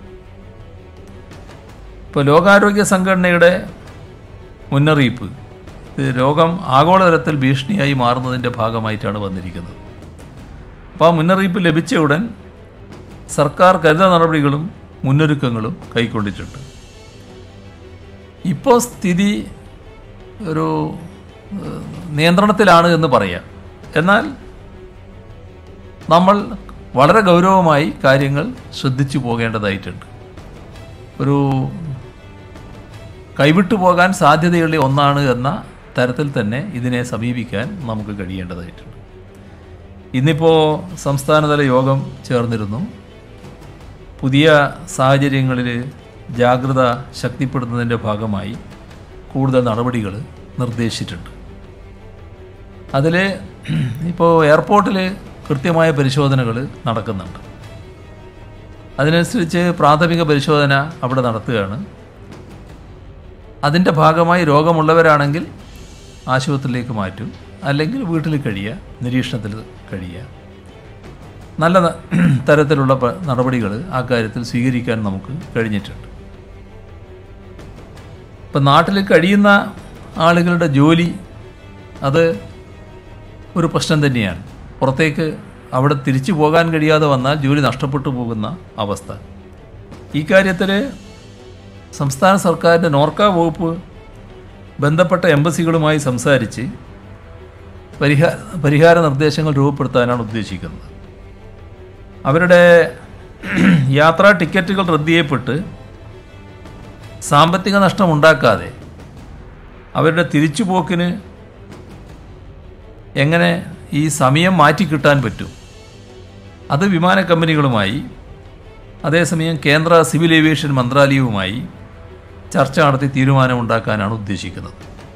ഇപ്പോൾ ലോകാരോഗ്യ സംഘടനയുടെ മുന്നറിയിപ്പ് ഇത് രോഗം ആഗോളതലത്തിൽ ഭീഷണിയായി മാറുന്നതിൻ്റെ ഭാഗമായിട്ടാണ് വന്നിരിക്കുന്നത് അപ്പോൾ ആ മുന്നറിയിപ്പ് ലഭിച്ച ഉടൻ സർക്കാർ കരുതൽ നടപടികളും മുന്നൊരുക്കങ്ങളും കൈക്കൊണ്ടിട്ടുണ്ട് ഇപ്പോൾ സ്ഥിതി ഒരു ഏഹ്, നിയന്ത്രണത്തിലാണ് എന്ന് പറയാം എന്നാൽ നമ്മൾ വളരെ ഗൗരവമായി കാര്യങ്ങൾ ശ്രദ്ധിച്ചു പോകേണ്ടതായിട്ടുണ്ട് ഒരു കൈവിട്ടു പോകാൻ സാധ്യതയുള്ള ഒന്നാണ് എന്ന തരത്തിൽ തന്നെ ഇതിനെ സമീപിക്കാൻ നമുക്ക് കഴിയേണ്ടതായിട്ടുണ്ട് ഇന്നിപ്പോൾ സംസ്ഥാനതല യോഗം ചേർന്നിരുന്നു പുതിയ സാഹചര്യങ്ങളിൽ ജാഗ്രത ശക്തിപ്പെടുത്തുന്നതിൻ്റെ ഭാഗമായി കൂടുതൽ നടപടികൾ നിർദ്ദേശിച്ചിട്ടുണ്ട് അതിൽ ഇപ്പോൾ എയർപോർട്ടിൽ കൃത്യമായ പരിശോധനകൾ നടക്കുന്നുണ്ട് അതിനനുസരിച്ച് പ്രാഥമിക പരിശോധന അവിടെ നടത്തുകയാണ് അതിൻ്റെ ഭാഗമായി രോഗമുള്ളവരാണെങ്കിൽ ആശുപത്രിയിലേക്ക് മാറ്റും അല്ലെങ്കിൽ വീട്ടിൽ കഴിയുക നിരീക്ഷണത്തിൽ കഴിയുക നല്ല ന- തരത്തിലുള്ള പ- നടപടികൾ ആ കാര്യത്തിൽ സ്വീകരിക്കാൻ നമുക്ക് കഴിഞ്ഞിട്ടുണ്ട് ഇപ്പം നാട്ടിൽ കഴിയുന്ന ആളുകളുടെ ജോലി അത് ഒരു പ്രശ്നം തന്നെയാണ് പുറത്തേക്ക് അവിടെ തിരിച്ചു പോകാൻ കഴിയാതെ വന്നാൽ ജോലി നഷ്ടപ്പെട്ടു പോകുന്ന അവസ്ഥ ഈ കാര്യത്തിൽ സംസ്ഥാന സർക്കാരിൻ്റെ നോർക്ക വകുപ്പ് ബന്ധപ്പെട്ട എംബസികളുമായി സംസാരിച്ച് പരിഹാര പരിഹാര നിർദ്ദേശങ്ങൾ രൂപപ്പെടുത്താനാണ് ഉദ്ദേശിക്കുന്നത് അവരുടെ യാത്രാ ടിക്കറ്റുകൾ റദ്ദ് ചെയ്യപ്പെട്ട് സാമ്പത്തിക നഷ്ടം ഉണ്ടാക്കാതെ അവരുടെ തിരിച്ചുപോക്കിന് എങ്ങനെ ഈ സമയം മാറ്റിക്കിട്ടാൻ പറ്റും അത് വിമാന കമ്പനികളുമായി അതേസമയം കേന്ദ്ര സിവിൽ ഏവിയേഷൻ മന്ത്രാലയവുമായി ചർച്ച നടത്തി തീരുമാനമുണ്ടാക്കാനാണ് ഉദ്ദേശിക്കുന്നത്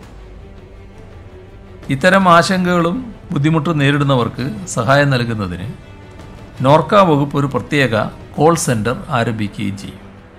ഇത്തരം ആശങ്കകളും ബുദ്ധിമുട്ടും നേരിടുന്നവർക്ക് സഹായം നൽകുന്നതിന് നോർക്ക വകുപ്പ് ഒരു പ്രത്യേക കോൾ സെൻറ്റർ ആരംഭിക്കുകയും ചെയ്യും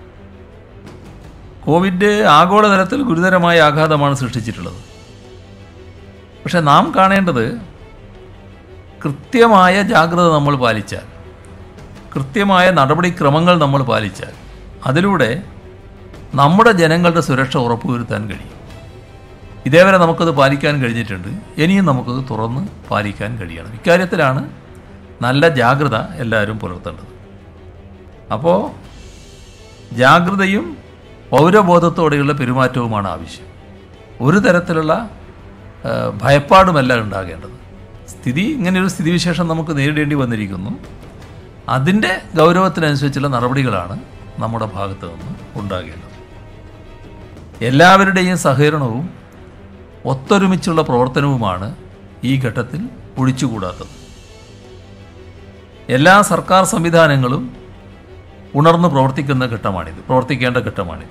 കോവിഡ് ആഗോളതലത്തിൽ ഗുരുതരമായ ആഘാതമാണ് സൃഷ്ടിച്ചിട്ടുള്ളത് പക്ഷെ നാം കാണേണ്ടത് കൃത്യമായ ജാഗ്രത നമ്മൾ പാലിച്ചാൽ കൃത്യമായ നടപടിക്രമങ്ങൾ നമ്മൾ പാലിച്ചാൽ അതിലൂടെ നമ്മുടെ ജനങ്ങളുടെ സുരക്ഷ ഉറപ്പുവരുത്താൻ കഴിയും ഇതേവരെ നമുക്കത് പാലിക്കാൻ കഴിഞ്ഞിട്ടുണ്ട് ഇനിയും നമുക്കത് തുറന്ന് പാലിക്കാൻ കഴിയണം ഇക്കാര്യത്തിലാണ് നല്ല ജാഗ്രത എല്ലാവരും പുലർത്തേണ്ടത് അപ്പോൾ ജാഗ്രതയും പൗരബോധത്തോടെയുള്ള പെരുമാറ്റവുമാണ് ആവശ്യം ഒരു തരത്തിലുള്ള ആ, ഭയപ്പാടുമല്ല ഉണ്ടാകേണ്ടത് സ്ഥിതി ഇങ്ങനെയൊരു സ്ഥിതിവിശേഷം നമുക്ക് നേരിടേണ്ടി വന്നിരിക്കുന്നു അതിൻ്റെ ഗൗരവത്തിനനുസരിച്ചുള്ള നടപടികളാണ് നമ്മുടെ ഭാഗത്ത് നിന്ന് ഉണ്ടാകേണ്ടത് എല്ലാവരുടെയും സഹകരണവും ഒത്തൊരുമിച്ചുള്ള പ്രവർത്തനവുമാണ് ഈ ഘട്ടത്തിൽ ഒഴിച്ചുകൂടാത്തത് എല്ലാ സർക്കാർ സംവിധാനങ്ങളും ഉണർന്ന് പ്രവർത്തിക്കുന്ന ഘട്ടമാണിത് പ്രവർത്തിക്കേണ്ട ഘട്ടമാണിത്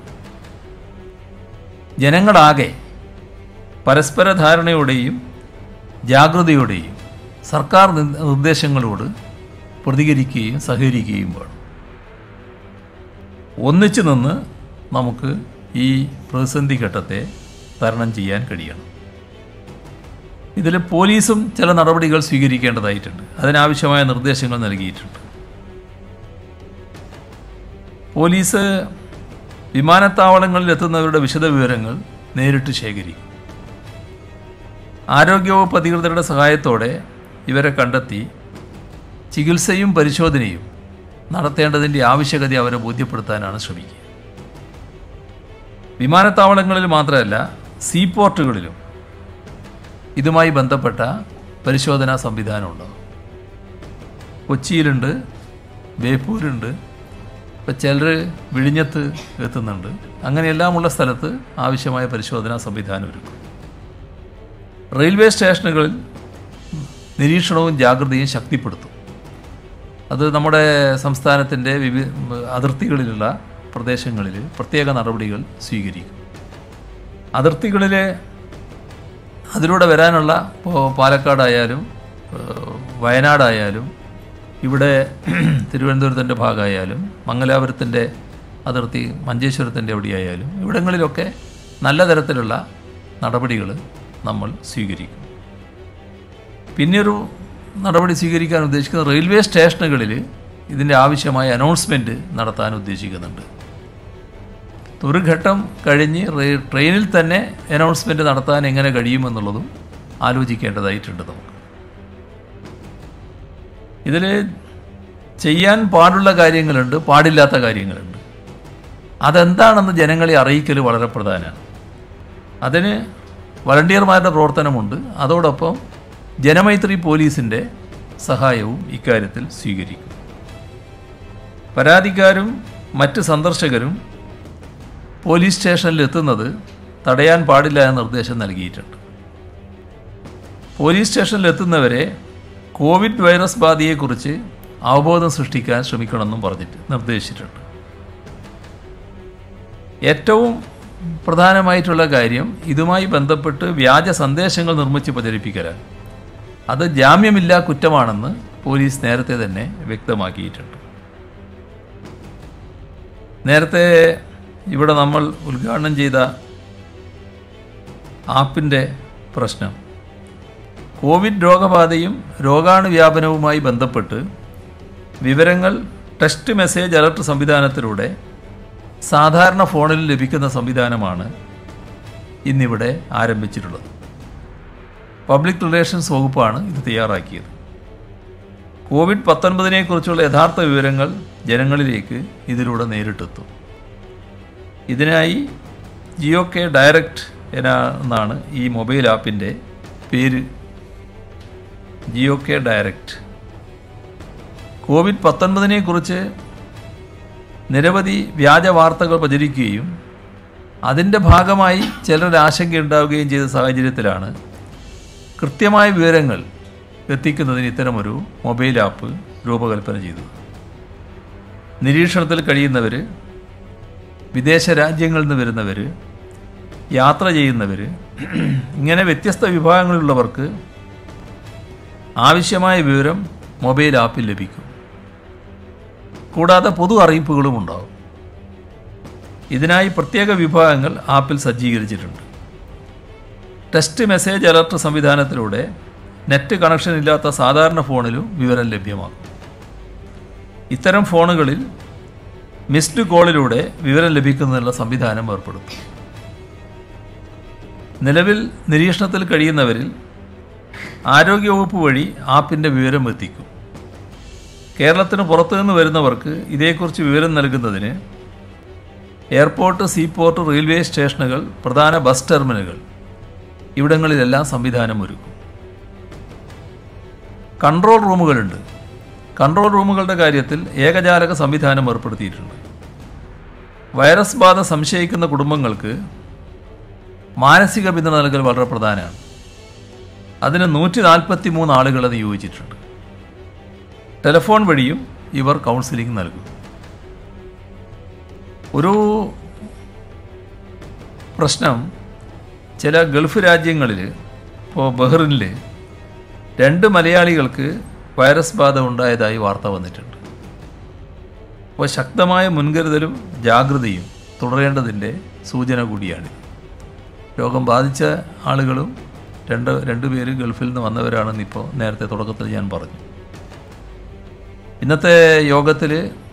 ജനങ്ങളാകെ പരസ്പര ധാരണയോടെയും ജാഗ്രതയോടെയും സർക്കാർ നിർ- നിർദ്ദേശങ്ങളോട് പ്രതികരിക്കുകയും സഹകരിക്കുകയും വേണം ഒന്നിച്ചു നിന്ന് നമുക്ക് ഈ പ്രതിസന്ധി ഘട്ടത്തെ തരണം ചെയ്യാൻ കഴിയണം ഇതിൽ പോലീസും ചില നടപടികൾ സ്വീകരിക്കേണ്ടതായിട്ടുണ്ട് അതിനാവശ്യമായ നിർദ്ദേശങ്ങൾ നൽകിയിട്ടുണ്ട് പോലീസ് വിമാനത്താവളങ്ങളിൽ എത്തുന്നവരുടെ വിശദവിവരങ്ങൾ നേരിട്ട് ശേഖരിക്കും ആരോഗ്യവകുപ്പ് അധികൃതരുടെ സഹായത്തോടെ ഇവരെ കണ്ടെത്തി ചികിത്സയും പരിശോധനയും നടത്തേണ്ടതിൻ്റെ ആവശ്യകത അവരെ ബോധ്യപ്പെടുത്താനാണ് ശ്രമിക്കുക വിമാനത്താവളങ്ങളിൽ മാത്രമല്ല സീപോർട്ടുകളിലും ഇതുമായി ബന്ധപ്പെട്ട പരിശോധനാ സംവിധാനമുണ്ട് കൊച്ചിയിലുണ്ട് ബേപ്പൂരുണ്ട് ഇപ്പോൾ ചിലർ വിഴിഞ്ഞത്ത് എത്തുന്നുണ്ട് അങ്ങനെയെല്ലാമുള്ള സ്ഥലത്ത് ആവശ്യമായ പരിശോധനാ സംവിധാനം ഒരുക്കും റെയിൽവേ സ്റ്റേഷനുകളിൽ നിരീക്ഷണവും ജാഗ്രതയും ശക്തിപ്പെടുത്തും അത് നമ്മുടെ സംസ്ഥാനത്തിൻ്റെ വിവി അതിർത്തികളിലുള്ള പ്രദേശങ്ങളിൽ പ്രത്യേക നടപടികൾ സ്വീകരിക്കും അതിർത്തികളിലെ അതിലൂടെ വരാനുള്ള ഇപ്പോൾ പാലക്കാടായാലും ഏഹ്, വയനാടായാലും ഇവിടെ തിരുവനന്തപുരത്തിൻ്റെ ഭാഗമായാലും മംഗലാപുരത്തിൻ്റെ അതിർത്തി മഞ്ചേശ്വരത്തിൻ്റെ എവിടെയായാലും ഇവിടങ്ങളിലൊക്കെ നല്ല തരത്തിലുള്ള നടപടികൾ നമ്മൾ സ്വീകരിക്കും പിന്നെയൊരു നടപടി സ്വീകരിക്കാൻ ഉദ്ദേശിക്കുന്നത് റെയിൽവേ സ്റ്റേഷനുകളിൽ ഇതിൻ്റെ ആവശ്യമായ അനൗൺസ്മെൻറ്റ് നടത്താൻ ഉദ്ദേശിക്കുന്നുണ്ട് ഒരു ഘട്ടം കഴിഞ്ഞ് റെയി- ട്രെയിനിൽ തന്നെ അനൗൺസ്മെൻറ്റ് നടത്താൻ എങ്ങനെ കഴിയുമെന്നുള്ളതും ആലോചിക്കേണ്ടതായിട്ടുണ്ട് നമുക്ക് ഇതിൽ ചെയ്യാൻ പാടുള്ള കാര്യങ്ങളുണ്ട് പാടില്ലാത്ത കാര്യങ്ങളുണ്ട് അതെന്താണെന്ന് ജനങ്ങളെ അറിയിക്കൽ വളരെ പ്രധാനമാണ് അതിന് വളണ്ടിയർമാരുടെ പ്രവർത്തനമുണ്ട് അതോടൊപ്പം ജനമൈത്രി പോലീസിൻ്റെ സഹായവും ഇക്കാര്യത്തിൽ സ്വീകരിക്കും പരാതിക്കാരും മറ്റ് സന്ദർശകരും പോലീസ് സ്റ്റേഷനിൽ എത്തുന്നത് തടയാൻ പാടില്ല എന്ന നിർദ്ദേശം നൽകിയിട്ടുണ്ട് പോലീസ് സ്റ്റേഷനിൽ എത്തുന്നവരെ കോവിഡ് വൈറസ് ബാധയെക്കുറിച്ച് അവബോധം സൃഷ്ടിക്കാൻ ശ്രമിക്കണമെന്നും പറഞ്ഞിട്ട് നിർദ്ദേശിച്ചിട്ടുണ്ട് ഏറ്റവും പ്രധാനമായിട്ടുള്ള കാര്യം ഇതുമായി ബന്ധപ്പെട്ട് വ്യാജ സന്ദേശങ്ങൾ നിർമ്മിച്ച് പ്രചരിപ്പിക്കലാണ് അത് ജാമ്യമില്ലാ കുറ്റമാണെന്ന് പോലീസ് നേരത്തെ തന്നെ വ്യക്തമാക്കിയിട്ടുണ്ട് നേരത്തെ ഇവിടെ നമ്മൾ ഉദ്ഘാടനം ചെയ്ത ആപ്പിൻ്റെ പ്രശ്നം കോവിഡ് രോഗബാധയും രോഗാണുവ്യാപനവുമായി ബന്ധപ്പെട്ട് വിവരങ്ങൾ ടെക്സ്റ്റ് മെസ്സേജ് അലർട്ട് സംവിധാനത്തിലൂടെ സാധാരണ ഫോണിൽ ലഭിക്കുന്ന സംവിധാനമാണ് ഇന്നിവിടെ ആരംഭിച്ചിട്ടുള്ളത് പബ്ലിക് റിലേഷൻസ് വകുപ്പാണ് ഇത് തയ്യാറാക്കിയത് കോവിഡ് പത്തൊൻപതിനെക്കുറിച്ചുള്ള യഥാർത്ഥ വിവരങ്ങൾ ജനങ്ങളിലേക്ക് ഇതിലൂടെ നേരിട്ടെത്തും ഇതിനായി ജിയോ കെ ഡയറക്റ്റ് എന്നാണ് ഈ മൊബൈൽ ആപ്പിൻ്റെ പേര് ജിയോ കെ ഡയറക്റ്റ് കോവിഡ് പത്തൊൻപതിനെക്കുറിച്ച് നിരവധി വ്യാജ വാർത്തകൾ പ്രചരിക്കുകയും അതിൻ്റെ ഭാഗമായി ചിലരുടെ ആശങ്കയുണ്ടാവുകയും ചെയ്ത സാഹചര്യത്തിലാണ് കൃത്യമായ വിവരങ്ങൾ എത്തിക്കുന്നതിന് ഇത്തരമൊരു മൊബൈൽ ആപ്പ് രൂപകൽപ്പന ചെയ്തത് നിരീക്ഷണത്തിൽ കഴിയുന്നവർ വിദേശ രാജ്യങ്ങളിൽ നിന്ന് വരുന്നവർ യാത്ര ചെയ്യുന്നവർ ഇങ്ങനെ വ്യത്യസ്ത വിഭാഗങ്ങളിലുള്ളവർക്ക് ആവശ്യമായ വിവരം മൊബൈൽ ആപ്പിൽ ലഭിക്കും കൂടാതെ പൊതു അറിയിപ്പുകളും ഉണ്ടാവും ഇതിനായി പ്രത്യേക വിഭാഗങ്ങൾ ആപ്പിൽ സജ്ജീകരിച്ചിട്ടുണ്ട് ടെക്സ്റ്റ് മെസ്സേജ് അലർട്ട് സംവിധാനത്തിലൂടെ നെറ്റ് കണക്ഷൻ ഇല്ലാത്ത സാധാരണ ഫോണിലും വിവരം ലഭ്യമാകും ഇത്തരം ഫോണുകളിൽ മിസ്ഡ് കോളിലൂടെ വിവരം ലഭിക്കുന്നതിനുള്ള സംവിധാനം ഏർപ്പെടുത്തും നിലവിൽ നിരീക്ഷണത്തിൽ കഴിയുന്നവരിൽ ആരോഗ്യവകുപ്പ് വഴി ആപ്പിൻ്റെ വിവരം എത്തിക്കും കേരളത്തിന് പുറത്തുനിന്ന് വരുന്നവർക്ക് ഇതേക്കുറിച്ച് വിവരം നൽകുന്നതിന് എയർപോർട്ട് സീപോർട്ട് റെയിൽവേ സ്റ്റേഷനുകൾ പ്രധാന ബസ് ടെർമിനലുകൾ ഇവിടങ്ങളിലെല്ലാം സംവിധാനം ഒരുക്കും കൺട്രോൾ റൂമുകളുണ്ട് കൺട്രോൾ റൂമുകളുടെ കാര്യത്തിൽ ഏകജാലക സംവിധാനം ഏർപ്പെടുത്തിയിട്ടുണ്ട് വൈറസ് ബാധ സംശയിക്കുന്ന കുടുംബങ്ങൾക്ക് മാനസിക പിന്തുണ നൽകൽ വളരെ പ്രധാനമാണ് അതിന് നൂറ്റി നാൽപ്പത്തി മൂന്ന് ആളുകളെ നിയോഗിച്ചിട്ടുണ്ട് ടെലിഫോൺ വഴിയും ഇവർ കൗൺസിലിംഗ് നൽകും ഒരു പ്രശ്നം ചില ഗൾഫ് രാജ്യങ്ങളിൽ ഇപ്പോൾ ബഹ്റിനിൽ രണ്ട് മലയാളികൾക്ക് വൈറസ് ബാധ ഉണ്ടായതായി വാർത്ത വന്നിട്ടുണ്ട് അപ്പോൾ ശക്തമായ മുൻകരുതലും ജാഗ്രതയും തുടരേണ്ടതിൻ്റെ സൂചന കൂടിയാണ് രോഗം ബാധിച്ച ആളുകളും രണ്ട് രണ്ട് പേര് ഗൾഫിൽ നിന്ന് വന്നവരാണെന്ന് ഇപ്പോൾ നേരത്തെ തുടക്കത്തിൽ ഞാൻ പറഞ്ഞു ഇന്നത്തെ യോഗത്തിൽ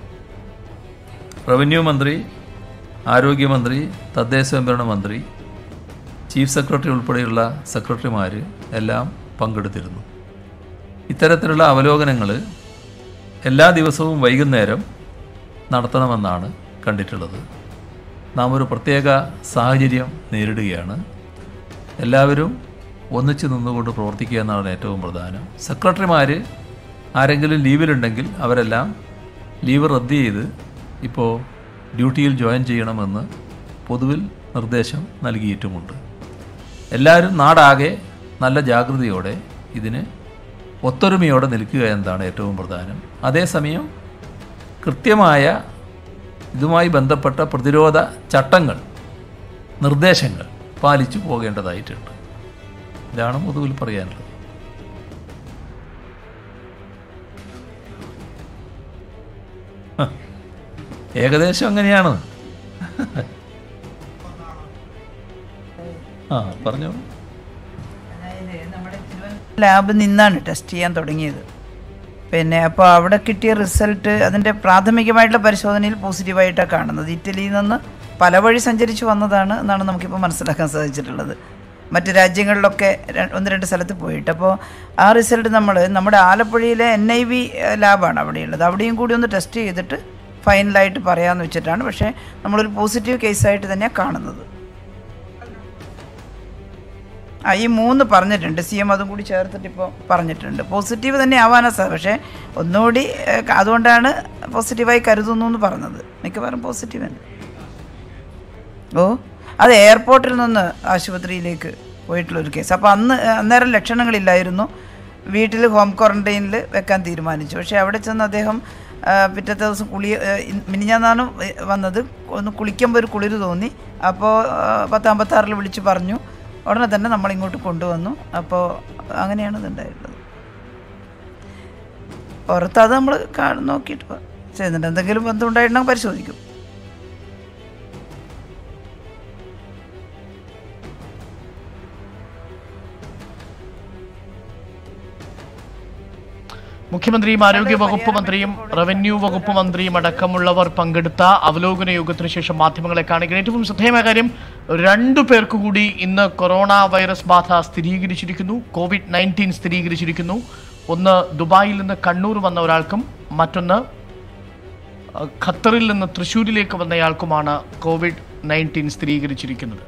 റവന്യൂ മന്ത്രി ആരോഗ്യമന്ത്രി തദ്ദേശ സ്വയംഭരണ മന്ത്രി ചീഫ് സെക്രട്ടറി ഉൾപ്പെടെയുള്ള സെക്രട്ടറിമാർ എല്ലാം പങ്കെടുത്തിരുന്നു ഇത്തരത്തിലുള്ള അവലോകനങ്ങൾ എല്ലാ ദിവസവും വൈകുന്നേരം നടത്തണമെന്നാണ് കണ്ടിട്ടുള്ളത് നാം ഒരു പ്രത്യേക സാഹചര്യം നേരിടുകയാണ് എല്ലാവരും ഒന്നിച്ചു നിന്നുകൊണ്ട് പ്രവർത്തിക്കുക എന്നാണ് ഏറ്റവും പ്രധാനം സെക്രട്ടറിമാർ ആരെങ്കിലും ലീവിലുണ്ടെങ്കിൽ അവരെല്ലാം ലീവ് റദ്ദ് ചെയ്ത് ഇപ്പോൾ ഡ്യൂട്ടിയിൽ ജോയിൻ ചെയ്യണമെന്ന് പൊതുവിൽ നിർദ്ദേശം നൽകിയിട്ടുമുണ്ട് എല്ലാവരും നാടാകെ നല്ല ജാഗ്രതയോടെ ഇതിന് ഒത്തൊരുമയോടെ നിൽക്കുക എന്നതാണ് ഏറ്റവും പ്രധാനം അതേസമയം കൃത്യമായ ഇതുമായി ബന്ധപ്പെട്ട പ്രതിരോധ ചട്ടങ്ങൾ നിർദ്ദേശങ്ങൾ പാലിച്ചു പോകേണ്ടതായിട്ടുണ്ട് ഇതാണ് പൊതുവിൽ പറയാനുള്ളത് ഹ, ഏകദേശം അങ്ങനെയാണ് ആ പറഞ്ഞോ ലാബ് നിന്നാണ് ടെസ്റ്റ് ചെയ്യാൻ തുടങ്ങിയത് പിന്നെ അപ്പോൾ അവിടെ കിട്ടിയ റിസൾട്ട് അതിൻ്റെ പ്രാഥമികമായിട്ടുള്ള പരിശോധനയിൽ പോസിറ്റീവായിട്ടാണ് കാണുന്നത് ഇറ്റലിയിൽ നിന്ന് പല വഴി സഞ്ചരിച്ച് വന്നതാണ് എന്നാണ് നമുക്കിപ്പോൾ മനസ്സിലാക്കാൻ സാധിച്ചിട്ടുള്ളത് മറ്റ് രാജ്യങ്ങളിലൊക്കെ ര- ഒന്ന് രണ്ട് സ്ഥലത്ത് പോയിട്ട് അപ്പോൾ ആ റിസൾട്ട് നമ്മൾ നമ്മുടെ ആലപ്പുഴയിലെ എൻ ഐ വി ലാബാണ് അവിടെയുള്ളത് അവിടെയും കൂടി ഒന്ന് ടെസ്റ്റ് ചെയ്തിട്ട് ഫൈനലായിട്ട് പറയാമെന്ന് വെച്ചിട്ടാണ് പക്ഷേ നമ്മളൊരു പോസിറ്റീവ് കേസായിട്ട് തന്നെയാണ് കാണുന്നത് ആ ഈ മൂന്ന് പറഞ്ഞിട്ടുണ്ട് സി എം അതും കൂടി ചേർത്തിട്ട് ഇപ്പോൾ പറഞ്ഞിട്ടുണ്ട് പോസിറ്റീവ് തന്നെ ആവാനാ സാർ പക്ഷേ ഒന്നുകൂടി ഏഹ്, ക- അതുകൊണ്ടാണ് പോസിറ്റീവായി കരുതുന്നു എന്ന് പറഞ്ഞത് മിക്കവാറും പോസിറ്റീവ് തന്നെ ഓ അത് എയർപോർട്ടിൽ നിന്ന് ആശുപത്രിയിലേക്ക് പോയിട്ടുള്ളൊരു കേസ് അപ്പോൾ അന്ന് അന്നേരം ലക്ഷണങ്ങളില്ലായിരുന്നു വീട്ടിൽ ഹോം ക്വാറന്റൈനിൽ വെക്കാൻ തീരുമാനിച്ചു പക്ഷേ അവിടെ ചെന്ന് അദ്ദേഹം ആ, പിറ്റത്തെ ദിവസം കുളി ആ, ഇൻ- മിനിഞ്ഞാന്നാണ് വന്നത് ഒന്ന് കുളിക്കുമ്പോൾ ഒരു കുളിര് തോന്നി അപ്പോൾ പത്തമ്പത്താറിൽ വിളിച്ച് പറഞ്ഞു ഉടനെ തന്നെ നമ്മൾ ഇങ്ങോട്ട് കൊണ്ടുവന്നു അപ്പോൾ അങ്ങനെയാണ് ഇതുണ്ടായിട്ടുള്ളത് പുറത്ത് അത് നമ്മൾ നോക്കിയിട്ട് പ- ചെയ്യുന്നുണ്ട് എന്തെങ്കിലും ബന്ധം ഉണ്ടായിട്ടുണ്ടെങ്കിൽ പരിശോധിക്കും മുഖ്യമന്ത്രിയും ആരോഗ്യ വകുപ്പ് മന്ത്രിയും റവന്യൂ വകുപ്പ് മന്ത്രിയും അടക്കമുള്ളവർ പങ്കെടുത്ത അവലോകന യോഗത്തിന് ശേഷം മാധ്യമങ്ങളെ കാണുക ഏറ്റവും ശ്രദ്ധേയമായ കാര്യം രണ്ടു പേർക്ക് കൂടി ഇന്ന് കൊറോണ വൈറസ് ബാധ സ്ഥിരീകരിച്ചിരിക്കുന്നു കോവിഡ് നയൻറ്റീൻ സ്ഥിരീകരിച്ചിരിക്കുന്നു ഒന്ന് ദുബായിൽ നിന്ന് കണ്ണൂർ വന്ന ഒരാൾക്കും മറ്റൊന്ന് അഹ്, ഖത്തറിൽ നിന്ന് തൃശ്ശൂരിലേക്ക് വന്നയാൾക്കുമാണ് കോവിഡ് നയൻറ്റീൻ സ്ഥിരീകരിച്ചിരിക്കുന്നത്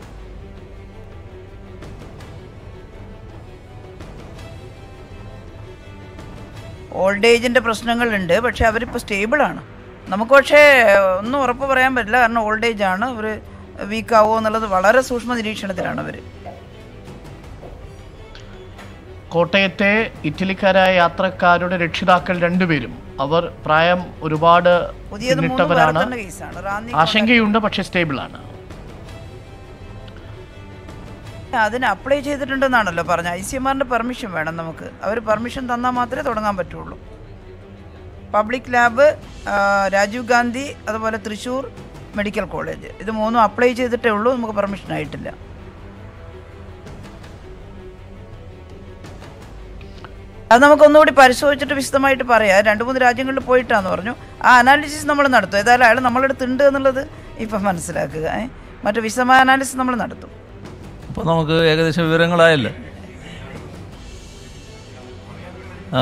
ഓൾഡ് ഏജിൻ്റെ പ്രശ്നങ്ങളുണ്ട് പക്ഷേ അവരിപ്പോൾ സ്റ്റേബിളാണ് നമുക്ക് പക്ഷേ ഒന്നും ഉറപ്പ് പറയാൻ പറ്റില്ല കാരണം ഓൾഡ് ഏജ് ആണ് അവർ വീക്ക് ആവുമോ എന്നുള്ളത് വളരെ സൂക്ഷ്മ നിരീക്ഷണത്തിലാണ് അവർ കോട്ടയത്തെ ഇറ്റലിക്കാരായ യാത്രക്കാരുടെ രക്ഷിതാക്കൾ രണ്ടുപേരും അവർ പ്രായം ഒരുപാട് പുതിയത് മൂന്ന് വേറെ പിന്നിട്ടവരാണ് തന്നെ കേസാണ് റാന്നി ആശങ്കയുണ്ട് പക്ഷേ സ്റ്റേബിൾ ആണ് അതിന് അപ്ലൈ ചെയ്തിട്ടുണ്ടെന്നാണല്ലോ പറഞ്ഞത് ഐ സി എം ആറിൻ്റെ പെർമിഷൻ വേണം നമുക്ക് അവർ പെർമിഷൻ തന്നാൽ മാത്രമേ തുടങ്ങാൻ പറ്റുള്ളൂ പബ്ലിക് ലാബ് ആ, രാജീവ് ഗാന്ധി അതുപോലെ തൃശ്ശൂർ മെഡിക്കൽ കോളേജ് ഇത് മൂന്നും അപ്ലൈ ചെയ്തിട്ടേ ഉള്ളൂ നമുക്ക് പെർമിഷൻ ആയിട്ടില്ല അത് നമുക്ക് ഒന്നുകൂടി പരിശോധിച്ചിട്ട് വിശദമായിട്ട് പറയാം രണ്ട് മൂന്ന് രാജ്യങ്ങളിൽ പോയിട്ടാന്ന് പറഞ്ഞു ആ അനാലിസിസ് നമ്മൾ നടത്തും ഏതായാലും അയാൾ നമ്മളുടെ അടുത്ത് ഉണ്ട് എന്നുള്ളത് ഇപ്പം മനസ്സിലാക്കുക ഏ മറ്റു വിശദമായ അനാലിസിസ് നമ്മൾ നടത്തും അപ്പോൾ നമുക്ക് ഏകദേശം വിവരങ്ങളായല്ലോ ആ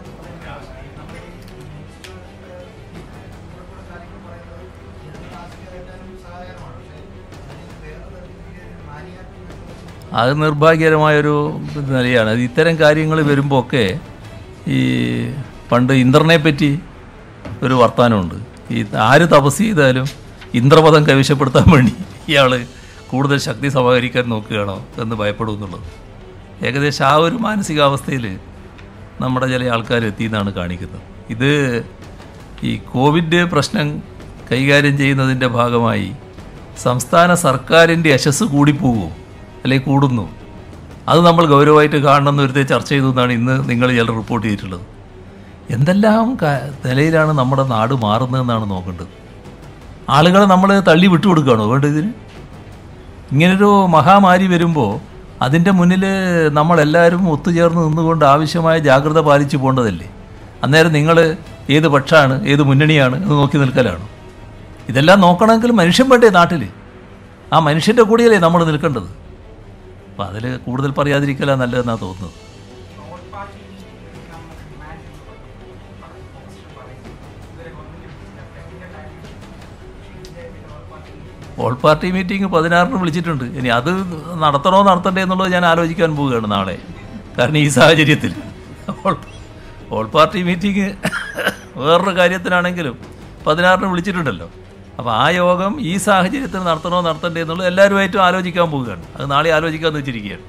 അത് നിർഭാഗ്യകരമായൊരു നിലയാണ് അത് ഇത്തരം കാര്യങ്ങൾ വരുമ്പോൾ ഒക്കെ ഈ പണ്ട് ഇന്ദ്രനെ പറ്റി ഒരു വർത്തമാനമുണ്ട് ഈ ആര് തപസ് ചെയ്താലും ഇന്ദ്രപദം കൈവശപ്പെടുത്താൻ വേണ്ടി ഇയാൾ കൂടുതൽ ശക്തി സമാഹരിക്കാൻ നോക്കുകയാണോ എന്ന് ഭയപ്പെടുമെന്നുള്ളത് ഏകദേശം ആ ഒരു മാനസികാവസ്ഥയിൽ നമ്മുടെ ചില ആൾക്കാർ എത്തിയെന്നാണ് കാണിക്കുന്നത് ഇത് ഈ കോവിഡ് പ്രശ്നം കൈകാര്യം ചെയ്യുന്നതിൻ്റെ ഭാഗമായി സംസ്ഥാന സർക്കാരിൻ്റെ യശസ് കൂടിപ്പോകുമോ അല്ലെങ്കിൽ കൂടുന്നു അത് നമ്മൾ ഗൗരവമായിട്ട് കാണണമെന്ന് ഒരുത്തെ ചർച്ച ചെയ്തു എന്നാണ് ഇന്ന് നിങ്ങൾ ചില റിപ്പോർട്ട് ചെയ്തിട്ടുള്ളത് എന്തെല്ലാം ക- നിലയിലാണ് നമ്മുടെ നാട് മാറുന്നതെന്നാണ് നോക്കേണ്ടത് ആളുകളെ നമ്മൾ തള്ളി വിട്ടുകൊടുക്കുകയാണോ വേണ്ടത് ഇതിന് ഇങ്ങനൊരു മഹാമാരി വരുമ്പോൾ അതിൻ്റെ മുന്നിൽ നമ്മളെല്ലാവരും ഒത്തുചേർന്ന് നിന്നുകൊണ്ട് ആവശ്യമായ ജാഗ്രത പാലിച്ചു പോകേണ്ടതല്ലേ അന്നേരം നിങ്ങൾ ഏത് പക്ഷമാണ് ഏത് മുന്നണിയാണ് എന്ന് നോക്കി നിൽക്കലാണ് ഇതെല്ലാം നോക്കണമെങ്കിൽ മനുഷ്യൻ വേണ്ടേ നാട്ടിൽ ആ മനുഷ്യൻ്റെ കൂടെയല്ലേ നമ്മൾ നിൽക്കേണ്ടത് അപ്പം അതിൽ കൂടുതൽ പറയാതിരിക്കല നല്ലതെന്നാണ് തോന്നുന്നത് ഓൾ പാർട്ടി മീറ്റിംഗ് പതിനാറിന് വിളിച്ചിട്ടുണ്ട് ഇനി അത് നടത്തണോ നടത്തണ്ടേ എന്നുള്ളത് ഞാൻ ആലോചിക്കാൻ പോവുകയാണ് നാളെ കാരണം ഈ സാഹചര്യത്തിൽ ഓൾ ഓൾ പാർട്ടി മീറ്റിംഗ് വേറൊരു കാര്യത്തിനാണെങ്കിലും പതിനാറിന് വിളിച്ചിട്ടുണ്ടല്ലോ അപ്പോൾ ആ യോഗം ഈ സാഹചര്യത്തിൽ നടത്തണോ നടത്തണ്ടേ എന്നുള്ളത് എല്ലാവരുമായിട്ടും ആലോചിക്കാൻ പോവുകയാണ് അത് നാളെ ആലോചിക്കാമെന്ന് വെച്ചിരിക്കുകയാണ്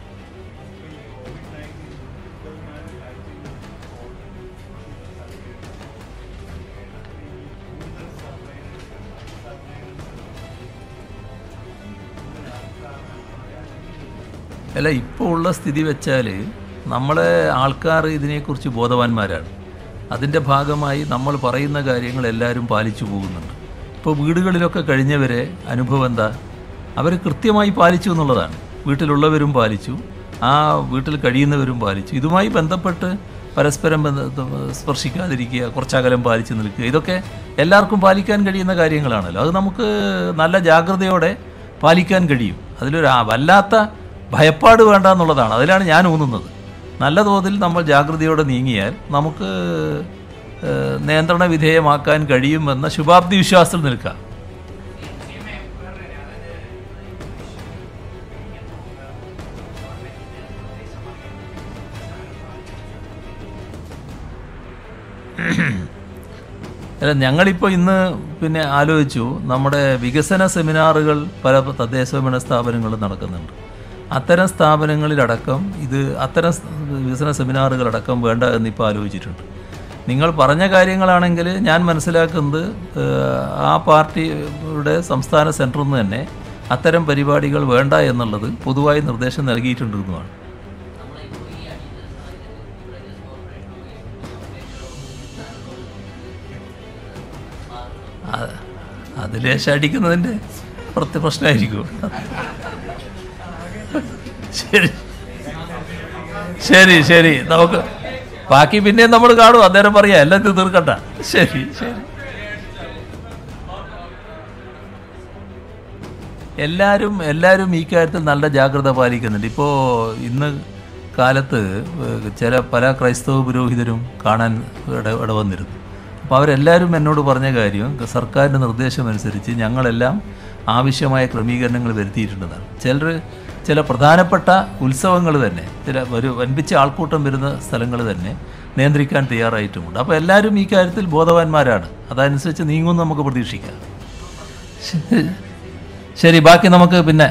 അല്ല ഇപ്പോൾ ഉള്ള സ്ഥിതി വെച്ചാൽ നമ്മളെ ആൾക്കാർ ഇതിനെക്കുറിച്ച് ബോധവാന്മാരാണ് അതിൻ്റെ ഭാഗമായി നമ്മൾ പറയുന്ന കാര്യങ്ങൾ എല്ലാവരും പാലിച്ചു പോകുന്നുണ്ട് ഇപ്പോൾ വീടുകളിലൊക്കെ കഴിഞ്ഞവരെ അനുഭവം എന്താ അവർ കൃത്യമായി പാലിച്ചു എന്നുള്ളതാണ് വീട്ടിലുള്ളവരും പാലിച്ചു ആ വീട്ടിൽ കഴിയുന്നവരും പാലിച്ചു ഇതുമായി ബന്ധപ്പെട്ട് പരസ്പരം ബന്ധ സ്പർശിക്കാതിരിക്കുക കുറച്ചകലം പാലിച്ച് നിൽക്കുക ഇതൊക്കെ എല്ലാവർക്കും പാലിക്കാൻ കഴിയുന്ന കാര്യങ്ങളാണല്ലോ അത് നമുക്ക് നല്ല ജാഗ്രതയോടെ പാലിക്കാൻ കഴിയും അതിലൊരു ആ വല്ലാത്ത ഭയപ്പാട് വേണ്ട എന്നുള്ളതാണ് അതിലാണ് ഞാൻ ഊന്നുന്നത് നല്ല തോതിൽ നമ്മൾ ജാഗ്രതയോടെ നീങ്ങിയാൽ നമുക്ക് ഏഹ്, നിയന്ത്രണ വിധേയമാക്കാൻ കഴിയുമെന്ന ശുഭാപ്തി വിശ്വാസത്തിൽ നിൽക്കാം അല്ല ഞങ്ങളിപ്പോൾ ഇന്ന് പിന്നെ ആലോചിച്ചു നമ്മുടെ വികസന സെമിനാറുകൾ പല തദ്ദേശ ഭരണ സ്ഥാപനങ്ങളും നടക്കുന്നുണ്ട് അത്തരം സ്ഥാപനങ്ങളിലടക്കം ഇത് അത്തരം സ് വികസന സെമിനാറുകളടക്കം വേണ്ട എന്നിപ്പോൾ ആലോചിച്ചിട്ടുണ്ട് നിങ്ങൾ പറഞ്ഞ കാര്യങ്ങളാണെങ്കിൽ ഞാൻ മനസ്സിലാക്കുന്നത് ഏഹ്, ആ പാർട്ടിയുടെ സംസ്ഥാന സെൻറ്ററിൽ നിന്ന് തന്നെ അത്തരം പരിപാടികൾ വേണ്ട എന്നുള്ളത് പൊതുവായി നിർദ്ദേശം നൽകിയിട്ടുണ്ടെന്നുമാണ് അതിലേശം അടിക്കുന്നതിൻ്റെ പ്രത്യേക പ്രശ്നമായിരിക്കും ശരി ശരി ശരി നമുക്ക് ബാക്കി പിന്നെയും നമ്മൾ കാണും അന്നേരം പറയാം എല്ലാം ഇത് തീർക്കണ്ട ശരി ശരി എല്ലാവരും എല്ലാവരും ഈ കാര്യത്തിൽ നല്ല ജാഗ്രത പാലിക്കുന്നുണ്ട് ഇപ്പോൾ ഇന്ന് കാലത്ത് ഏഹ്, ചില പല ക്രൈസ്തവ പുരോഹിതരും കാണാൻ ഇട ഇടവന്നിരുന്നു അപ്പോൾ അവരെല്ലാവരും എന്നോട് പറഞ്ഞ കാര്യം സർക്കാരിൻ്റെ നിർദ്ദേശമനുസരിച്ച് ഞങ്ങളെല്ലാം ആവശ്യമായ ക്രമീകരണങ്ങൾ വരുത്തിയിട്ടുണ്ടെന്നാണ് ചിലർ ചില പ്രധാനപ്പെട്ട ഉത്സവങ്ങൾ തന്നെ ചില ഒരു വൻപിച്ച ആൾക്കൂട്ടം വരുന്ന സ്ഥലങ്ങൾ തന്നെ നിയന്ത്രിക്കാൻ തയ്യാറായിട്ടുമുണ്ട് അപ്പോൾ എല്ലാവരും ഈ കാര്യത്തിൽ ബോധവാന്മാരാണ് അതനുസരിച്ച് നീങ്ങുമെന്ന് നമുക്ക് പ്രതീക്ഷിക്കാം ശരി. ശരി ബാക്കി നമുക്ക് പിന്നെ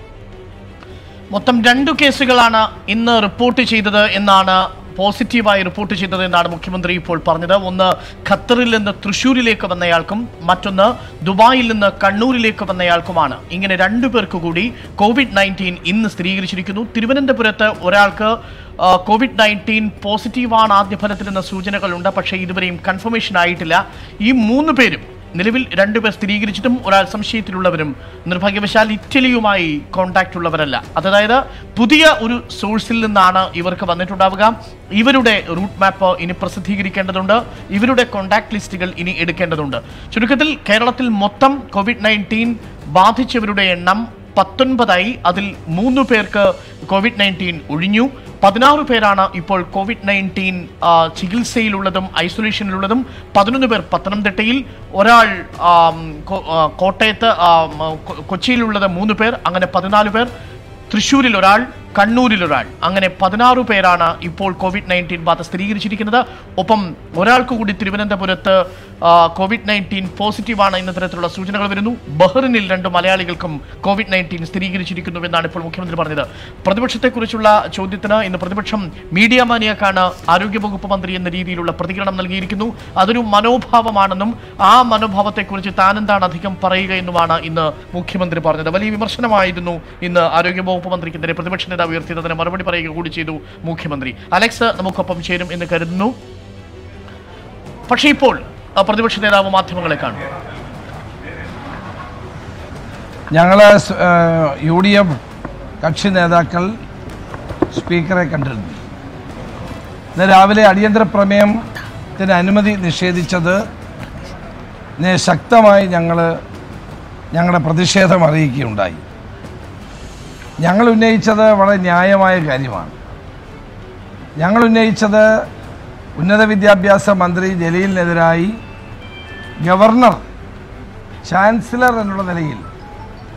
മൊത്തം രണ്ടു കേസുകളാണ് ഇന്ന് റിപ്പോർട്ട് ചെയ്തത് എന്നാണ് പോസിറ്റീവായി റിപ്പോർട്ട് ചെയ്തത് എന്നാണ് മുഖ്യമന്ത്രി ഇപ്പോൾ പറഞ്ഞത് ഒന്ന് ഖത്തറിൽ നിന്ന് തൃശ്ശൂരിലേക്ക് വന്നയാൾക്കും മറ്റൊന്ന് ദുബായിൽ നിന്ന് കണ്ണൂരിലേക്ക് വന്നയാൾക്കുമാണ് ഇങ്ങനെ രണ്ടു പേർക്ക് കൂടി കോവിഡ് നയൻറ്റീൻ ഇന്ന് സ്ഥിരീകരിച്ചിരിക്കുന്നു തിരുവനന്തപുരത്ത് ഒരാൾക്ക് ആ, കോവിഡ് നയൻറ്റീൻ പോസിറ്റീവാണ് ആദ്യ ഫലത്തിലെന്ന സൂചനകളുണ്ട് പക്ഷേ ഇതുവരെയും കൺഫർമേഷൻ ആയിട്ടില്ല ഈ മൂന്ന് പേരും നിലവിൽ രണ്ടുപേർ സ്ഥിരീകരിച്ചിട്ടും ഒരാൾ സംശയത്തിലുള്ളവരും നിർഭാഗ്യവശാൽ ഇറ്റലിയുമായി കോണ്ടാക്ട് ഉള്ളവരല്ല അതായത് പുതിയ ഒരു സോഴ്സിൽ നിന്നാണ് ഇവർക്ക് വന്നിട്ടുണ്ടാവുക ഇവരുടെ റൂട്ട് മാപ്പ് ഇനി പ്രസിദ്ധീകരിക്കേണ്ടതുണ്ട് ഇവരുടെ കോണ്ടാക്ട് ലിസ്റ്റുകൾ ഇനി എടുക്കേണ്ടതുണ്ട് ചുരുക്കത്തിൽ കേരളത്തിൽ മൊത്തം കോവിഡ് നയൻറ്റീൻ ബാധിച്ചവരുടെ എണ്ണം പത്തൊൻപതായി അതിൽ മൂന്ന് പേർക്ക് കോവിഡ് നയൻറ്റീൻ ഒഴിഞ്ഞു പതിനാറ് പേരാണ് ഇപ്പോൾ കോവിഡ് നയൻറ്റീൻ ചികിത്സയിലുള്ളതും ഐസൊലേഷനിലുള്ളതും പതിനൊന്ന് പേർ പത്തനംതിട്ടയിൽ ഒരാൾ ആം, കോ- ആ, കോട്ടയത്ത് ആം, കൊ- കൊച്ചിയിലുള്ളത് മൂന്ന് പേർ അങ്ങനെ പതിനാല് പേർ തൃശ്ശൂരിൽ ഒരാൾ കണ്ണൂരിൽ ഒരാൾ അങ്ങനെ പതിനാറ് പേരാണ് ഇപ്പോൾ കോവിഡ് നയൻറ്റീൻ ബാധ സ്ഥിരീകരിച്ചിരിക്കുന്നത് ഒപ്പം ഒരാൾക്ക് കൂടി തിരുവനന്തപുരത്ത് ആ, കോവിഡ് നയൻറ്റീൻ പോസിറ്റീവാണ് എന്ന തരത്തിലുള്ള സൂചനകൾ വരുന്നു ബഹ്റിനിൽ രണ്ട് മലയാളികൾക്കും കോവിഡ് നയൻറ്റീൻ സ്ഥിരീകരിച്ചിരിക്കുന്നു എന്നാണ് ഇപ്പോൾ മുഖ്യമന്ത്രി പറഞ്ഞത് പ്രതിപക്ഷത്തെക്കുറിച്ചുള്ള ചോദ്യത്തിന് ഇന്ന് പ്രതിപക്ഷം മീഡിയ മാനിയക്കാണ് ആരോഗ്യവകുപ്പ് മന്ത്രി എന്ന രീതിയിലുള്ള പ്രതികരണം നൽകിയിരിക്കുന്നു അതൊരു മനോഭാവമാണെന്നും ആ മനോഭാവത്തെക്കുറിച്ച് താനെന്താണ് അധികം പറയുക എന്നുമാണ് ഇന്ന് മുഖ്യമന്ത്രി പറഞ്ഞത് വലിയ വിമർശനമായിരുന്നു ഇന്ന് ആരോഗ്യവകുപ്പ് മന്ത്രിക്കെതിരെ പ്രതിപക്ഷ നേതാവ് ഉയർത്തിയതിന് മറുപടി പറയുക കൂടി ചെയ്തു മുഖ്യമന്ത്രി അലക്സ് നമുക്കൊപ്പം ചേരും എന്ന് കരുതുന്നു പക്ഷേ ഇപ്പോൾ ആ പ്രതിപക്ഷ നേതാവ് മാധ്യമങ്ങളെ കാണും ഞങ്ങൾ യു ഡി എഫ് കക്ഷി നേതാക്കൾ സ്പീക്കറെ കണ്ടിരുന്നു ഇന്ന് രാവിലെ അടിയന്തര പ്രമേയത്തിന് അനുമതി നിഷേധിച്ചത് നെ ശക്തമായി ഞങ്ങൾ ഞങ്ങളുടെ പ്രതിഷേധം അറിയിക്കുകയുണ്ടായി ഞങ്ങൾ ഉന്നയിച്ചത് വളരെ ന്യായമായ കാര്യമാണ് ഞങ്ങൾ ഉന്നയിച്ചത് ഉന്നത വിദ്യാഭ്യാസ മന്ത്രി ജലീലിനെതിരായി ഗവർണർ ചാൻസലർ എന്നുള്ള നിലയിൽ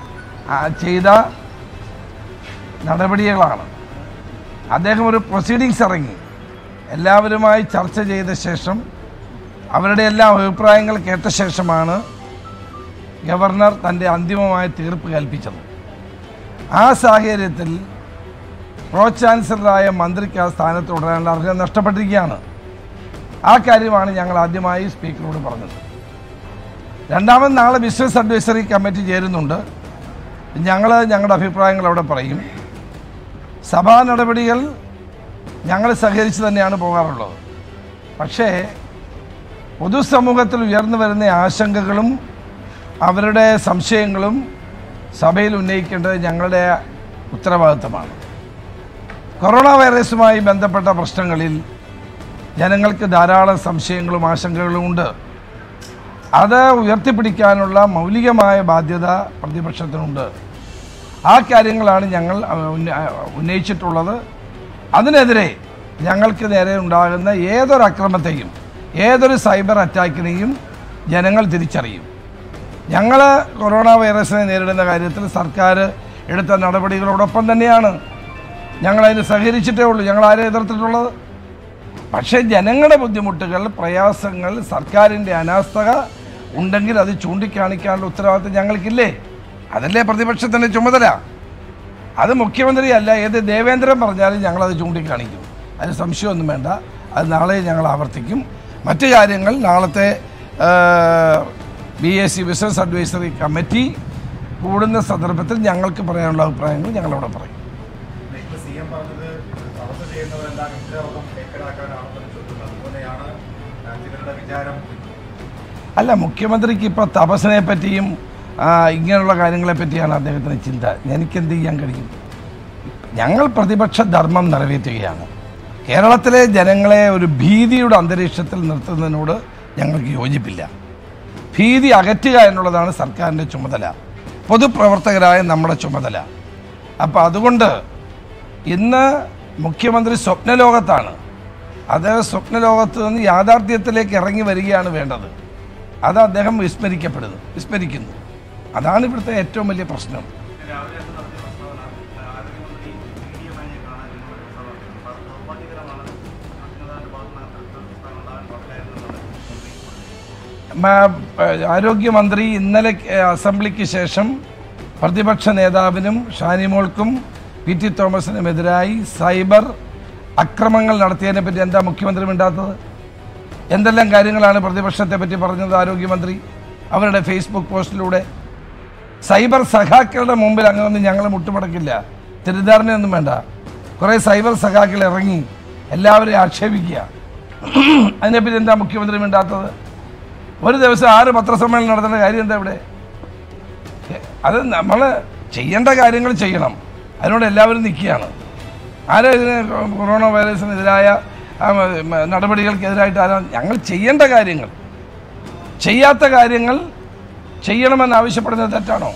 ആ, ചെയ്ത നടപടികളാണ് അദ്ദേഹം ഒരു പ്രൊസീഡിങ്സ് ഇറങ്ങി എല്ലാവരുമായി ചർച്ച ചെയ്ത ശേഷം അവരുടെ എല്ലാ അഭിപ്രായങ്ങൾ കേട്ട ശേഷമാണ് ഗവർണർ തൻ്റെ അന്തിമമായ തീർപ്പ് കൽപ്പിച്ചത് ആ സാഹചര്യത്തിൽ പ്രോ ചാൻസലറായ മന്ത്രിക്ക് ആ സ്ഥാനത്ത് തുടരാനുള്ള അർഹത നഷ്ടപ്പെട്ടിരിക്കുകയാണ് ആ കാര്യമാണ് ഞങ്ങൾ ആദ്യമായി സ്പീക്കറോട് പറഞ്ഞത് രണ്ടാമത് നാളെ ബിസിനസ് അഡ്വൈസറി കമ്മിറ്റി ചേരുന്നുണ്ട് ഞങ്ങൾ ഞങ്ങളുടെ അഭിപ്രായങ്ങൾ അവിടെ പറയും സഭാ നടപടികൾ ഞങ്ങൾ സഹകരിച്ച് തന്നെയാണ് പോകാറുള്ളത് പക്ഷേ പൊതുസമൂഹത്തിൽ ഉയർന്നു വരുന്ന ആശങ്കകളും അവരുടെ സംശയങ്ങളും സഭയിൽ ഉന്നയിക്കേണ്ടത് ഞങ്ങളുടെ ഉത്തരവാദിത്തമാണ് കൊറോണ വൈറസുമായി ബന്ധപ്പെട്ട പ്രശ്നങ്ങളിൽ ജനങ്ങൾക്ക് ധാരാളം സംശയങ്ങളും ആശങ്കകളും ഉണ്ട് അത് ഉയർത്തിപ്പിടിക്കാനുള്ള മൗലികമായ ബാധ്യത പ്രതിപക്ഷത്തിനുണ്ട് ആ കാര്യങ്ങളാണ് ഞങ്ങൾ അഹ്, ഉന്ന- അഹ്, ഉന്നയിച്ചിട്ടുള്ളത് അതിനെതിരെ ഞങ്ങൾക്ക് നേരെ ഉണ്ടാകുന്ന ഏതൊരു അക്രമത്തെയും ഏതൊരു സൈബർ അറ്റാക്കിനെയും ജനങ്ങൾ തിരിച്ചറിയും ഞങ്ങൾ കൊറോണ വൈറസിനെ നേരിടുന്ന കാര്യത്തിൽ സർക്കാർ എടുത്ത നടപടികളോടൊപ്പം തന്നെയാണ് ഞങ്ങളതിന് സഹകരിച്ചിട്ടേ ഉള്ളൂ ഞങ്ങൾ ആരെ എതിർത്തിട്ടുള്ളത് പക്ഷേ ജനങ്ങളുടെ ബുദ്ധിമുട്ടുകൾ പ്രയാസങ്ങൾ സർക്കാരിൻ്റെ അനാസ്ഥക ഉണ്ടെങ്കിൽ അത് ചൂണ്ടിക്കാണിക്കാനുള്ള ഉത്തരവാദിത്വം ഞങ്ങൾക്കില്ലേ അതല്ലേ പ്രതിപക്ഷത്തിൻ്റെ ചുമതല അത് മുഖ്യമന്ത്രിയല്ല ഏത് ദേവേന്ദ്രൻ പറഞ്ഞാലും ഞങ്ങളത് ചൂണ്ടിക്കാണിക്കും അതിന് സംശയമൊന്നും വേണ്ട അത് നാളെ ഞങ്ങൾ ആവർത്തിക്കും മറ്റു കാര്യങ്ങൾ നാളത്തെ B S C business advisory committee കൂടുന്ന സന്ദർഭത്തിൽ ഞങ്ങൾക്ക് പറയാനുള്ള അഭിപ്രായങ്ങൾ ഞങ്ങളവിടെ പറയും സി എം പറഞ്ഞത് തപസ് ചെയ്യുന്നവരെല്ലാം ഇന്ദ്രവർഗം ഏക്കരാക്കാനാണെന്ന് ചോദിക്കുന്നത് അതുപോലെയാണ് ചിലരുടെ വിചാരം അല്ല മുഖ്യമന്ത്രിക്ക് ഇപ്പോൾ തപസ്സിനെ പറ്റിയും ആ, ഇങ്ങനെയുള്ള കാര്യങ്ങളെ പറ്റിയാണ് അദ്ദേഹത്തിന് ചിന്ത എനിക്കെന്ത് ചെയ്യാൻ കഴിയും ഞങ്ങൾ പ്രതിപക്ഷ ധർമ്മം നിറവേറ്റുകയാണ് കേരളത്തിലെ ജനങ്ങളെ ഒരു ഭീതിയുടെ അന്തരീക്ഷത്തിൽ നിർത്തുന്നതിനോട് ഞങ്ങൾക്ക് യോജിപ്പില്ല ഭീതി അകറ്റുക എന്നുള്ളതാണ് സർക്കാരിൻ്റെ ചുമതല പൊതുപ്രവർത്തകരായ നമ്മുടെ ചുമതല അപ്പോൾ അതുകൊണ്ട് ഇന്ന് മുഖ്യമന്ത്രി സ്വപ്നലോകത്താണ് അത് സ്വപ്നലോകത്ത് നിന്ന് യാഥാർത്ഥ്യത്തിലേക്ക് ഇറങ്ങി വരികയാണ് വേണ്ടത് അത് അദ്ദേഹം വിസ്മരിക്കപ്പെടുന്നു വിസ്മരിക്കുന്നു അതാണ് ഇവിടുത്തെ ഏറ്റവും വലിയ പ്രശ്നം രാവിലെ നടത്തിയ പ്രസ്താവന ആരോഗ്യമന്ത്രി മീഡിയ മാനിയെ കാണാൻ നിർബന്ധിതരമാണ് അജ്ഞതാന്റെ ഭാഗത്ത് പ്രസ്താവന ഉണ്ടാകാൻ പാടില്ലായിരുന്നു മ- ആരോഗ്യമന്ത്രി ഇന്നലെ ഏഹ്, അസംബ്ലിക്ക് ശേഷം പ്രതിപക്ഷ നേതാവിനും ഷാനിമോൾക്കും പി ടി തോമസിനുമെതിരായി സൈബർ അക്രമങ്ങൾ നടത്തിയതിനെ പറ്റി എന്താ മുഖ്യമന്ത്രി മിണ്ടാത്തത് എന്തെല്ലാം കാര്യങ്ങളാണ് പ്രതിപക്ഷത്തെ പറ്റി പറഞ്ഞത് ആരോഗ്യമന്ത്രി അവരുടെ ഫേസ്ബുക്ക് പോസ്റ്റിലൂടെ സൈബർ സഖാക്കളുടെ മുമ്പിൽ അങ്ങനൊന്നും ഞങ്ങൾ മുട്ടുമടക്കില്ല തെറ്റിദ്ധാരണയൊന്നും വേണ്ട കുറേ സൈബർ സഖാക്കൾ ഇറങ്ങി എല്ലാവരെയും ആക്ഷേപിക്കുക അതിനെപ്പറ്റി എന്താ മുഖ്യമന്ത്രി മിണ്ടാത്തത് ഒരു ദിവസം ആറ് പത്രസമ്മേളനം നടത്തേണ്ട കാര്യം എന്താ ഇവിടെ എ, അത് നമ്മൾ ചെയ്യേണ്ട കാര്യങ്ങൾ ചെയ്യണം അതിനോട് എല്ലാവരും നിൽക്കുകയാണ് ആരാ ഇതിന് കൊ- കൊറോണ വൈറസിനെതിരായ ആ, മ, മ, നടപടികൾക്കെതിരായിട്ട് ആരാ ഞങ്ങൾ ചെയ്യേണ്ട കാര്യങ്ങൾ ചെയ്യാത്ത കാര്യങ്ങൾ ചെയ്യണമെന്ന് ആവശ്യപ്പെടുന്നത് തെറ്റാണോ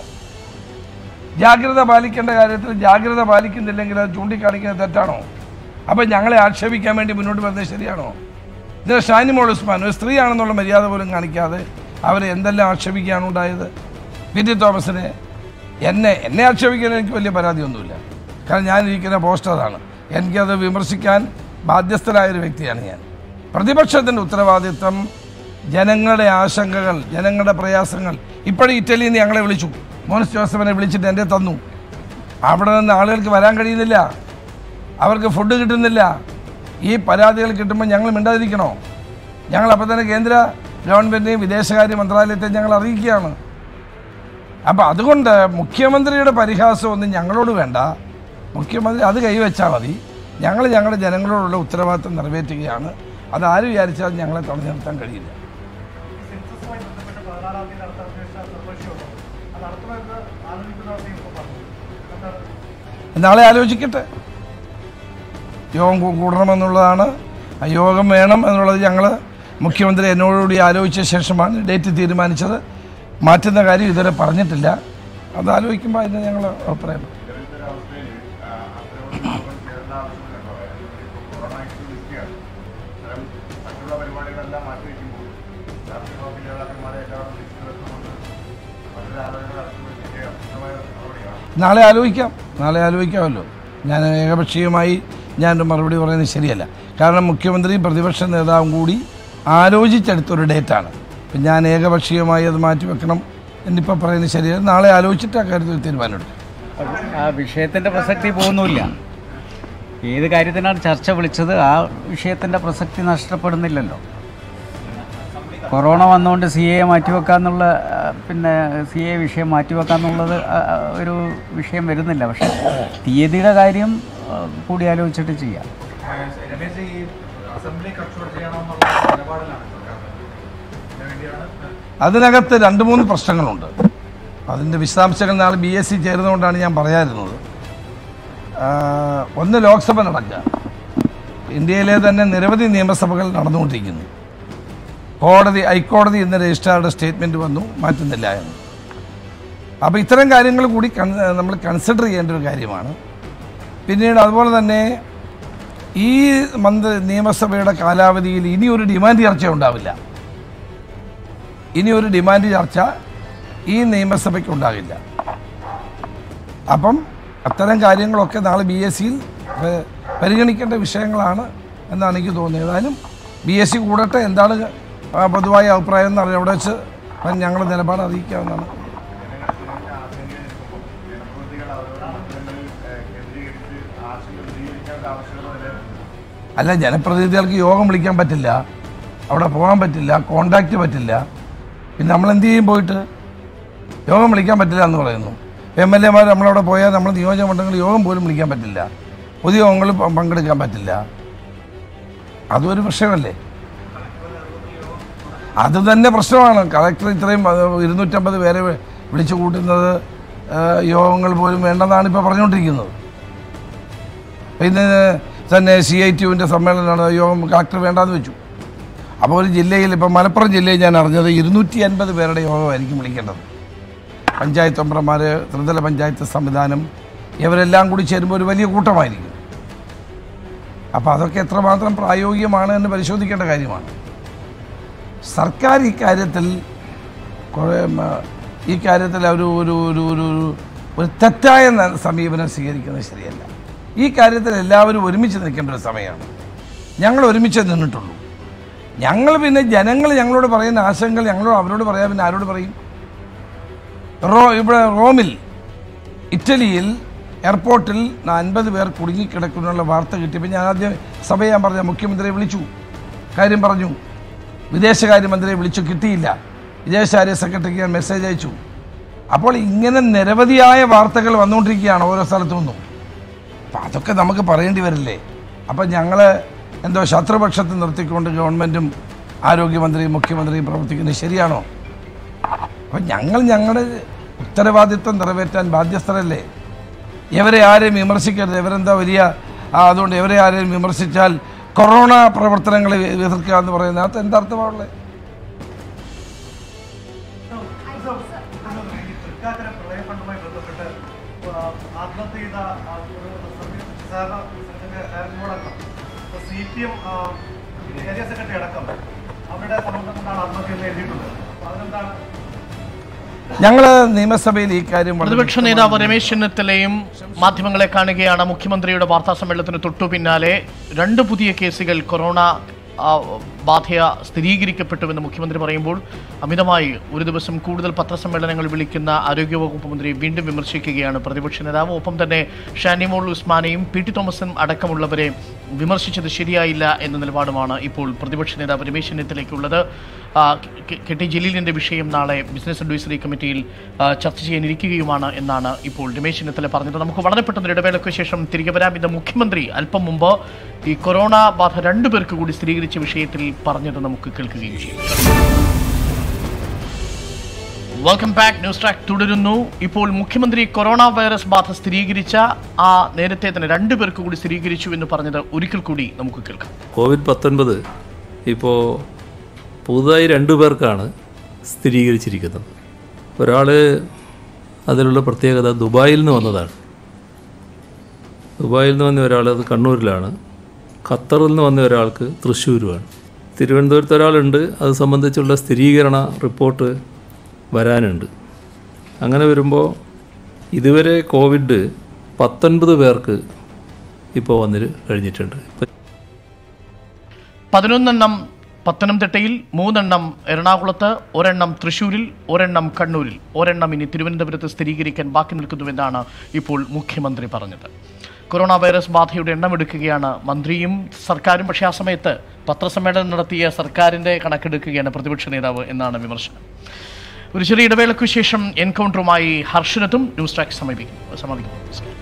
ജാഗ്രത പാലിക്കേണ്ട കാര്യത്തിൽ ജാഗ്രത പാലിക്കുന്നില്ലെങ്കിൽ അത് ചൂണ്ടിക്കാണിക്കുന്നത് തെറ്റാണോ അപ്പം ഞങ്ങളെ ആക്ഷേപിക്കാൻ വേണ്ടി മുന്നോട്ട് വരുന്നത് ശരിയാണോ ഇത് ഷാനിമോൾ ഉസ്മാൻ ഒരു സ്ത്രീയാണെന്നുള്ള മര്യാദ പോലും കാണിക്കാതെ അവരെ എന്തെല്ലാം ആക്ഷേപിക്കുകയാണ് ഉണ്ടായത് പി ടി തോമസിനെ എന്നെ എന്നെ ആക്ഷേപിക്കാൻ എനിക്ക് വലിയ പരാതിയൊന്നുമില്ല കാരണം ഞാൻ ഇരിക്കുന്ന പോസ്റ്റ് അതാണ് എനിക്കത് വിമർശിക്കാൻ ബാധ്യസ്ഥനായ ഒരു വ്യക്തിയാണ് ഞാൻ പ്രതിപക്ഷത്തിൻ്റെ ഉത്തരവാദിത്വം ജനങ്ങളുടെ ആശങ്കകൾ ജനങ്ങളുടെ പ്രയാസങ്ങൾ ഇപ്പോഴും ഇറ്റലിയിൽ നിന്ന് ഞങ്ങളെ വിളിച്ചു മോൻസ് ജോസഫിനെ വിളിച്ചിട്ട് എൻ്റെ തന്നു അവിടെ നിന്ന് ആളുകൾക്ക് വരാൻ കഴിയുന്നില്ല അവർക്ക് ഫുഡ് കിട്ടുന്നില്ല ഈ പരാതികൾ കിട്ടുമ്പോൾ ഞങ്ങൾ മിണ്ടാതിരിക്കണോ ഞങ്ങൾ അപ്പോൾ തന്നെ കേന്ദ്ര ഗവൺമെൻറ്റിനെയും വിദേശകാര്യ മന്ത്രാലയത്തെ ഞങ്ങൾ അറിയിക്കുകയാണ് അപ്പോൾ അതുകൊണ്ട് മുഖ്യമന്ത്രിയുടെ പരിഹാസമൊന്നും ഞങ്ങളോട് വേണ്ട മുഖ്യമന്ത്രി അത് കൈവച്ചാൽ മതി ഞങ്ങൾ ഞങ്ങളുടെ ജനങ്ങളോടുള്ള ഉത്തരവാദിത്വം നിറവേറ്റുകയാണ് അത് ആര് വിചാരിച്ചാലും ഞങ്ങളെ തടഞ്ഞു നിർത്താൻ കഴിയില്ല സെൻസസുമായി ബന്ധപ്പെട്ട് പതിനാറാം തീയതി നടത്താൻ ഉദ്ദേശിച്ച നിർദ്ദേശമുണ്ടോ അത് നടത്തുമെന്ന് ആലോചിക്കുന്ന അവസ്ഥയും ഇപ്പോൾ പറഞ്ഞു എന്താണ് നാളെ ആലോചിക്കട്ടെ യോഗം കൂ- കൂടണമെന്നുള്ളതാണ് ആ യോഗം വേണം എന്നുള്ളത് ഞങ്ങൾ മുഖ്യമന്ത്രി എന്നോടുകൂടി ആലോചിച്ച ശേഷമാണ് ഡേറ്റ് തീരുമാനിച്ചത് മാറ്റുന്ന കാര്യം ഇതുവരെ പറഞ്ഞിട്ടില്ല അത് ആലോചിക്കുമ്പോൾ അതിന് ഞങ്ങൾ അഭിപ്രായം ഇത്തരത്തിലൊരവസ്ഥയിൽ അത്തരമൊരു ചേരേണ്ട ആവശ്യമില്ലല്ലോ കൊറോണയ്ക്ക് നിൽക്കുകയാണ് അത്തരം മറ്റുള്ള പരിപാടികളെല്ലാം മാറ്റിവെക്കുമ്പോൾ രാഷ്ട്രീയ പാർട്ടി നേതാക്കന്മാരെ എല്ലാവരും ലിസ്റ്റ് വെച്ചുകൊണ്ട് മറ്റൊരു ആലോചന നടത്തുന്നത് ശരിയാണ് ഉചിതമായ നടപടിയാണ് നാളെ ആലോചിക്കാം നാളെ ആലോചിക്കാമല്ലോ ഞാൻ ഏകപക്ഷീയമായി ഞാനൊരു മറുപടി പറയുന്നത് ശരിയല്ല കാരണം മുഖ്യമന്ത്രിയും പ്രതിപക്ഷ നേതാവും കൂടി ആലോചിച്ചെടുത്തൊരു ഡേറ്റാണ് അപ്പം ഞാൻ ഏകപക്ഷീയമായി അത് മാറ്റിവെക്കണം എന്നിപ്പോൾ പറയുന്നത് ശരിയല്ല നാളെ ആലോചിച്ചിട്ട് ആ കാര്യത്തിൽ തീരുമാനമെടുക്കും ആ വിഷയത്തിൻ്റെ പ്രസക്തി പോകുന്നില്ല ഏത് കാര്യത്തിനാണ് ചർച്ച വിളിച്ചത് ആ വിഷയത്തിൻ്റെ പ്രസക്തി നഷ്ടപ്പെടുന്നില്ലല്ലോ കൊറോണ വന്നുകൊണ്ട് സി എ മാറ്റിവെക്കാന്നുള്ള ആ, പിന്നെ സി എ വിഷയം മാറ്റിവെക്കാന്നുള്ളത് ആ, ആ, ഒരു വിഷയം വരുന്നില്ല പക്ഷേ തീയതിയുടെ കാര്യം ആ, കൂടി ആലോചിച്ചിട്ട് ചെയ്യാം രമേശ് ഈ അസംബ്ലി കൺട്രോൾ ചെയ്യണമെന്നുള്ള നിലപാടിലാണ് സർക്കാർ അതിനുവേണ്ടിയാണ് അതിനകത്ത് രണ്ട് മൂന്ന് പ്രശ്നങ്ങളുണ്ട് അതിൻ്റെ വിശദാംശങ്ങൾ നാളെ ബി എസ് സി ചേരുന്നതുകൊണ്ടാണ് ഞാൻ പറയാതിരുന്നത് ആ, ഒന്ന് ലോക്സഭ നടക്കുക ഇന്ത്യയിലെ തന്നെ നിരവധി നിയമസഭകൾ നടന്നുകൊണ്ടിരിക്കുന്നു കോടതി ഹൈക്കോടതി ഇന്ന് രജിസ്ട്രാറുടെ സ്റ്റേറ്റ്മെൻറ്റ് വന്നു മാറ്റുന്നില്ല എന്ന് അപ്പോൾ ഇത്തരം കാര്യങ്ങൾ കൂടി കൺ നമ്മൾ കൺസിഡർ ചെയ്യേണ്ട ഒരു കാര്യമാണ് പിന്നീട് അതുപോലെ തന്നെ ഈ മന്ത് നിയമസഭയുടെ കാലാവധിയിൽ ഇനി ഒരു ഡിമാൻഡ് ചർച്ച ഉണ്ടാവില്ല ഇനി ഒരു ഡിമാൻഡ് ചർച്ച ഈ നിയമസഭയ്ക്ക് ഉണ്ടാകില്ല അപ്പം അത്തരം കാര്യങ്ങളൊക്കെ നാളെ ബി എസ് സിയിൽ പരിഗണിക്കേണ്ട വിഷയങ്ങളാണ് എന്നാണ് എനിക്ക് തോന്നിയത് ഏതായാലും ബി എസ് സി കൂടട്ടെ എന്താണ് ആ, പൊതുവായ അഭിപ്രായം എന്ന് അറിയാം അവിടെ വെച്ച് ഞങ്ങളുടെ നിലപാട് അറിയിക്കാവുന്നതാണ് അല്ല ജനപ്രതിനിധികൾക്ക് യോഗം വിളിക്കാൻ പറ്റില്ല അവിടെ പോകാൻ പറ്റില്ല കോണ്ടാക്റ്റ് പറ്റില്ല പിന്നെ നമ്മൾ എന്ത് ചെയ്യും പോയിട്ട് യോഗം വിളിക്കാൻ പറ്റില്ല എന്ന് പറയുന്നു എം എൽ എമാർ നമ്മളവിടെ പോയാൽ നമ്മൾ നിയോജക മണ്ഡലങ്ങളിൽ യോഗം പോലും വിളിക്കാൻ പറ്റില്ല പൊതുയോഗങ്ങളിൽ പ- പങ്കെടുക്കാൻ പറ്റില്ല അതും ഒരു പ്രശ്നമല്ലേ അത് തന്നെ പ്രശ്നമാണ് കളക്ടർ ഇത്രയും അത് ഇരുന്നൂറ്റമ്പത് പേരെ വി- വിളിച്ചു കൂട്ടുന്നത് ആ, യോഗങ്ങൾ പോലും വേണ്ടെന്നാണ് ഇപ്പോൾ പറഞ്ഞുകൊണ്ടിരിക്കുന്നത് പിന്നെ തന്നെ സി ഐ ടിയുവിൻ്റെ സമ്മേളനമാണ് യോഗം കളക്ടർ വേണ്ടാന്ന് വെച്ചു അപ്പോൾ ഒരു ജില്ലയിൽ ഇപ്പം മലപ്പുറം ജില്ലയിൽ ഞാൻ അറിഞ്ഞത് ഇരുന്നൂറ്റി അൻപത് പേരുടെ യോഗമായിരിക്കും വിളിക്കേണ്ടത് പഞ്ചായത്ത് മെമ്പർമാർ ത്രിതല പഞ്ചായത്ത് സംവിധാനം ഇവരെല്ലാം കൂടി ചേരുമ്പോൾ ഒരു വലിയ കൂട്ടമായിരിക്കും അപ്പോൾ അതൊക്കെ എത്രമാത്രം പ്രായോഗികമാണ് എന്ന് പരിശോധിക്കേണ്ട കാര്യമാണ് സർക്കാർ ഈ കാര്യത്തിൽ കുറേ മ, ഈ കാര്യത്തിൽ ഒരു ഒരു ഒരു ഒരു ഒരു- ഒരു തെറ്റായ ന- സമീപനം സ്വീകരിക്കുന്നത് ശരിയല്ല ഈ കാര്യത്തിൽ എല്ലാവരും ഒരുമിച്ച് നിൽക്കേണ്ട ഒരു സമയമാണ് ഞങ്ങൾ ഒരുമിച്ച് നിന്നിട്ടുള്ളൂ ഞങ്ങൾ പിന്നെ ജനങ്ങൾ ഞങ്ങളോട് പറയുന്ന ആശങ്കകൾ ഞങ്ങളോട് അവരോട് പറയാൻ പിന്നെ ആരോട് പറയും റോ ഇവിടെ റോമിൽ ഇറ്റലിയിൽ എയർപോർട്ടിൽ അൻപത് പേർ കുടുങ്ങിക്കിടക്കുന്നുള്ള വാർത്ത കിട്ടിയപ്പോൾ ഞാൻ ആദ്യം സഭയെ ഞാൻ പറഞ്ഞ മുഖ്യമന്ത്രിയെ വിളിച്ചു കാര്യം പറഞ്ഞു വിദേശകാര്യമന്ത്രിയെ വിളിച്ചു കിട്ടിയില്ല വിദേശകാര്യ സെക്രട്ടറിക്ക് ഞാൻ മെസ്സേജ് അയച്ചു അപ്പോൾ ഇങ്ങനെ നിരവധിയായ വാർത്തകൾ വന്നുകൊണ്ടിരിക്കുകയാണ് ഓരോ സ്ഥലത്തു നിന്നും അപ്പം അതൊക്കെ നമുക്ക് പറയേണ്ടി വരില്ലേ അപ്പം ഞങ്ങൾ എന്തോ ശത്രുപക്ഷത്ത് നിർത്തിക്കൊണ്ട് ഗവൺമെൻറ്റും ആരോഗ്യമന്ത്രിയും മുഖ്യമന്ത്രിയും പ്രവർത്തിക്കുന്നത് ശരിയാണോ അപ്പം ഞങ്ങൾ ഞങ്ങളുടെ ഉത്തരവാദിത്വം നിറവേറ്റാൻ ബാധ്യസ്ഥരല്ലേ ഇവരെ ആരെയും വിമർശിക്കരുത് ഇവരെന്താ വലിയ ആ, അതുകൊണ്ട് ഇവരെ ആരെയും വിമർശിച്ചാൽ കൊറോണ പ്രവർത്തനങ്ങളെ എതിർക്കുക എന്ന് പറയുന്നതിനകത്ത് എന്താർത്ഥമാണുള്ളത് ഈ തൃക്കാക്കര പ്രളയ ഫണ്ടുമായി ബന്ധപ്പെട്ട് ആ, ആത്മഹത്യ ചെയ്ത ആ, ഒരു സംയുക്ത സഹകരണ സംഘത്തിന്റെ ഡയറക്ടറോടക്കം C P M area secretary അടക്കം അവരുടെ സമ്മർദ്ദം കൊണ്ടാണ് ആത്മഹത്യ എന്ന് എഴുതിയിട്ടുണ്ട് അപ്പൊ അതിനെന്താണ് ഞങ്ങൾ നിയമസഭയിൽ ഈ കാര്യം വളരെ പ്രതിപക്ഷ നേതാവ് രമേശ് ചെന്നിത്തലയും മാധ്യമങ്ങളെ കാണുകയാണ് മുഖ്യമന്ത്രിയുടെ വാർത്താ സമ്മേളനത്തിന് തൊട്ടു പിന്നാലെ രണ്ട് പുതിയ കേസുകൾ കൊറോണ ആ, ബാധ സ്ഥിരീകരിക്കപ്പെട്ടുവെന്ന് മുഖ്യമന്ത്രി പറയുമ്പോൾ അമിതമായി ഒരു ദിവസം കൂടുതൽ പത്രസമ്മേളനങ്ങൾ വിളിക്കുന്ന ആരോഗ്യവകുപ്പ് മന്ത്രി വീണ്ടും വിമർശിക്കുകയാണ് പ്രതിപക്ഷ നേതാവ് ഒപ്പം തന്നെ ഷാനിമോൾ ഉസ്മാനെയും പി ടി തോമസും അടക്കമുള്ളവരെ വിമർശിച്ചത് ശരിയായില്ല എന്ന നിലപാടുമാണ് ഇപ്പോൾ പ്രതിപക്ഷ നേതാവ് രമേശ് ചെന്നിത്തലയ്ക്കുള്ളത് ആ, കെ- കെ ടി ജലീലിന്റെ വിഷയം നാളെ ബിസിനസ് അഡ്വൈസറി കമ്മിറ്റിയിൽ ആ, ചർച്ച ചെയ്യാനിരിക്കുകയുമാണ് എന്നാണ് ഇപ്പോൾ രമേശ് ചെന്നിത്തല പറഞ്ഞത് നമുക്ക് വളരെ പെട്ടെന്ന് ഒരു ഇടവേളയ്ക്ക് ശേഷം തിരികെ വരാം ഇന്ന് മുഖ്യമന്ത്രി അല്പം മുമ്പ് ഈ കൊറോണ ബാധ രണ്ടു പേർക്ക് കൂടി സ്ഥിരീകരിച്ച വിഷയത്തിൽ പറഞ്ഞത് നമുക്ക് കേൾക്കുകയും ചെയ്യും വെൽക്കം ബാക്ക് ന്യൂസ് ട്രാക്ക് തുടരുന്നു ഇപ്പോൾ മുഖ്യമന്ത്രി കൊറോണ വൈറസ് ബാധ സ്ഥിരീകരിച്ച ആ നേരത്തെ തന്നെ രണ്ടു പേർക്ക് കൂടി സ്ഥിരീകരിച്ചു എന്ന് പറഞ്ഞത് ഒരിക്കൽ കൂടി നമുക്ക് കേൾക്കാം കോവിഡ് പത്തൊൻപത് ഇപ്പോൾ പുതുതായി രണ്ടു പേർക്കാണ് സ്ഥിരീകരിച്ചിരിക്കുന്നത് ഒരാൾ അതിലുള്ള പ്രത്യേകത ദുബായിൽ നിന്ന് വന്നതാണ് ദുബായിൽ നിന്ന് വന്ന ഒരാൾ അത് കണ്ണൂരിലാണ് ഖത്തറിൽ നിന്ന് വന്ന ഒരാൾക്ക് തൃശ്ശൂരുമാണ് തിരുവനന്തപുരത്ത് ഒരാളുണ്ട് അത് സംബന്ധിച്ചുള്ള സ്ഥിരീകരണ റിപ്പോർട്ട് വരാനുണ്ട് അങ്ങനെ വരുമ്പോൾ ഇതുവരെ കോവിഡ് പത്തൊൻപത് പേർക്ക് ഇപ്പോൾ വന്നിട്ട് കഴിഞ്ഞിട്ടുണ്ട് ഇപ്പം പതിനൊന്നെണ്ണം പത്തനംതിട്ടയിൽ മൂന്നെണ്ണം എറണാകുളത്ത് ഒരെണ്ണം തൃശൂരിൽ ഒരെണ്ണം കണ്ണൂരിൽ ഒരെണ്ണം ഇനി തിരുവനന്തപുരത്ത് സ്ഥിരീകരിക്കാൻ ബാക്കി നിൽക്കുന്നുവെന്നാണ് ഇപ്പോൾ മുഖ്യമന്ത്രി പറഞ്ഞത് കൊറോണ വൈറസ് ബാധയുടെ എണ്ണമെടുക്കുകയാണ് മന്ത്രിയും സർക്കാരും പക്ഷേ ആ സമയത്ത് പത്രസമ്മേളനം നടത്തിയ സർക്കാരിൻ്റെ കണക്കെടുക്കുകയാണ് പ്രതിപക്ഷ നേതാവ് എന്നാണ് വിമർശനം ഒരു ചെറിയ ഇടവേളയ്ക്കു ശേഷം എൻകൗണ്ടറുമായി ഹർഷനത്തും ന്യൂസ് ട്രാക്ക് സമീപിക്കും സമാപിക്കും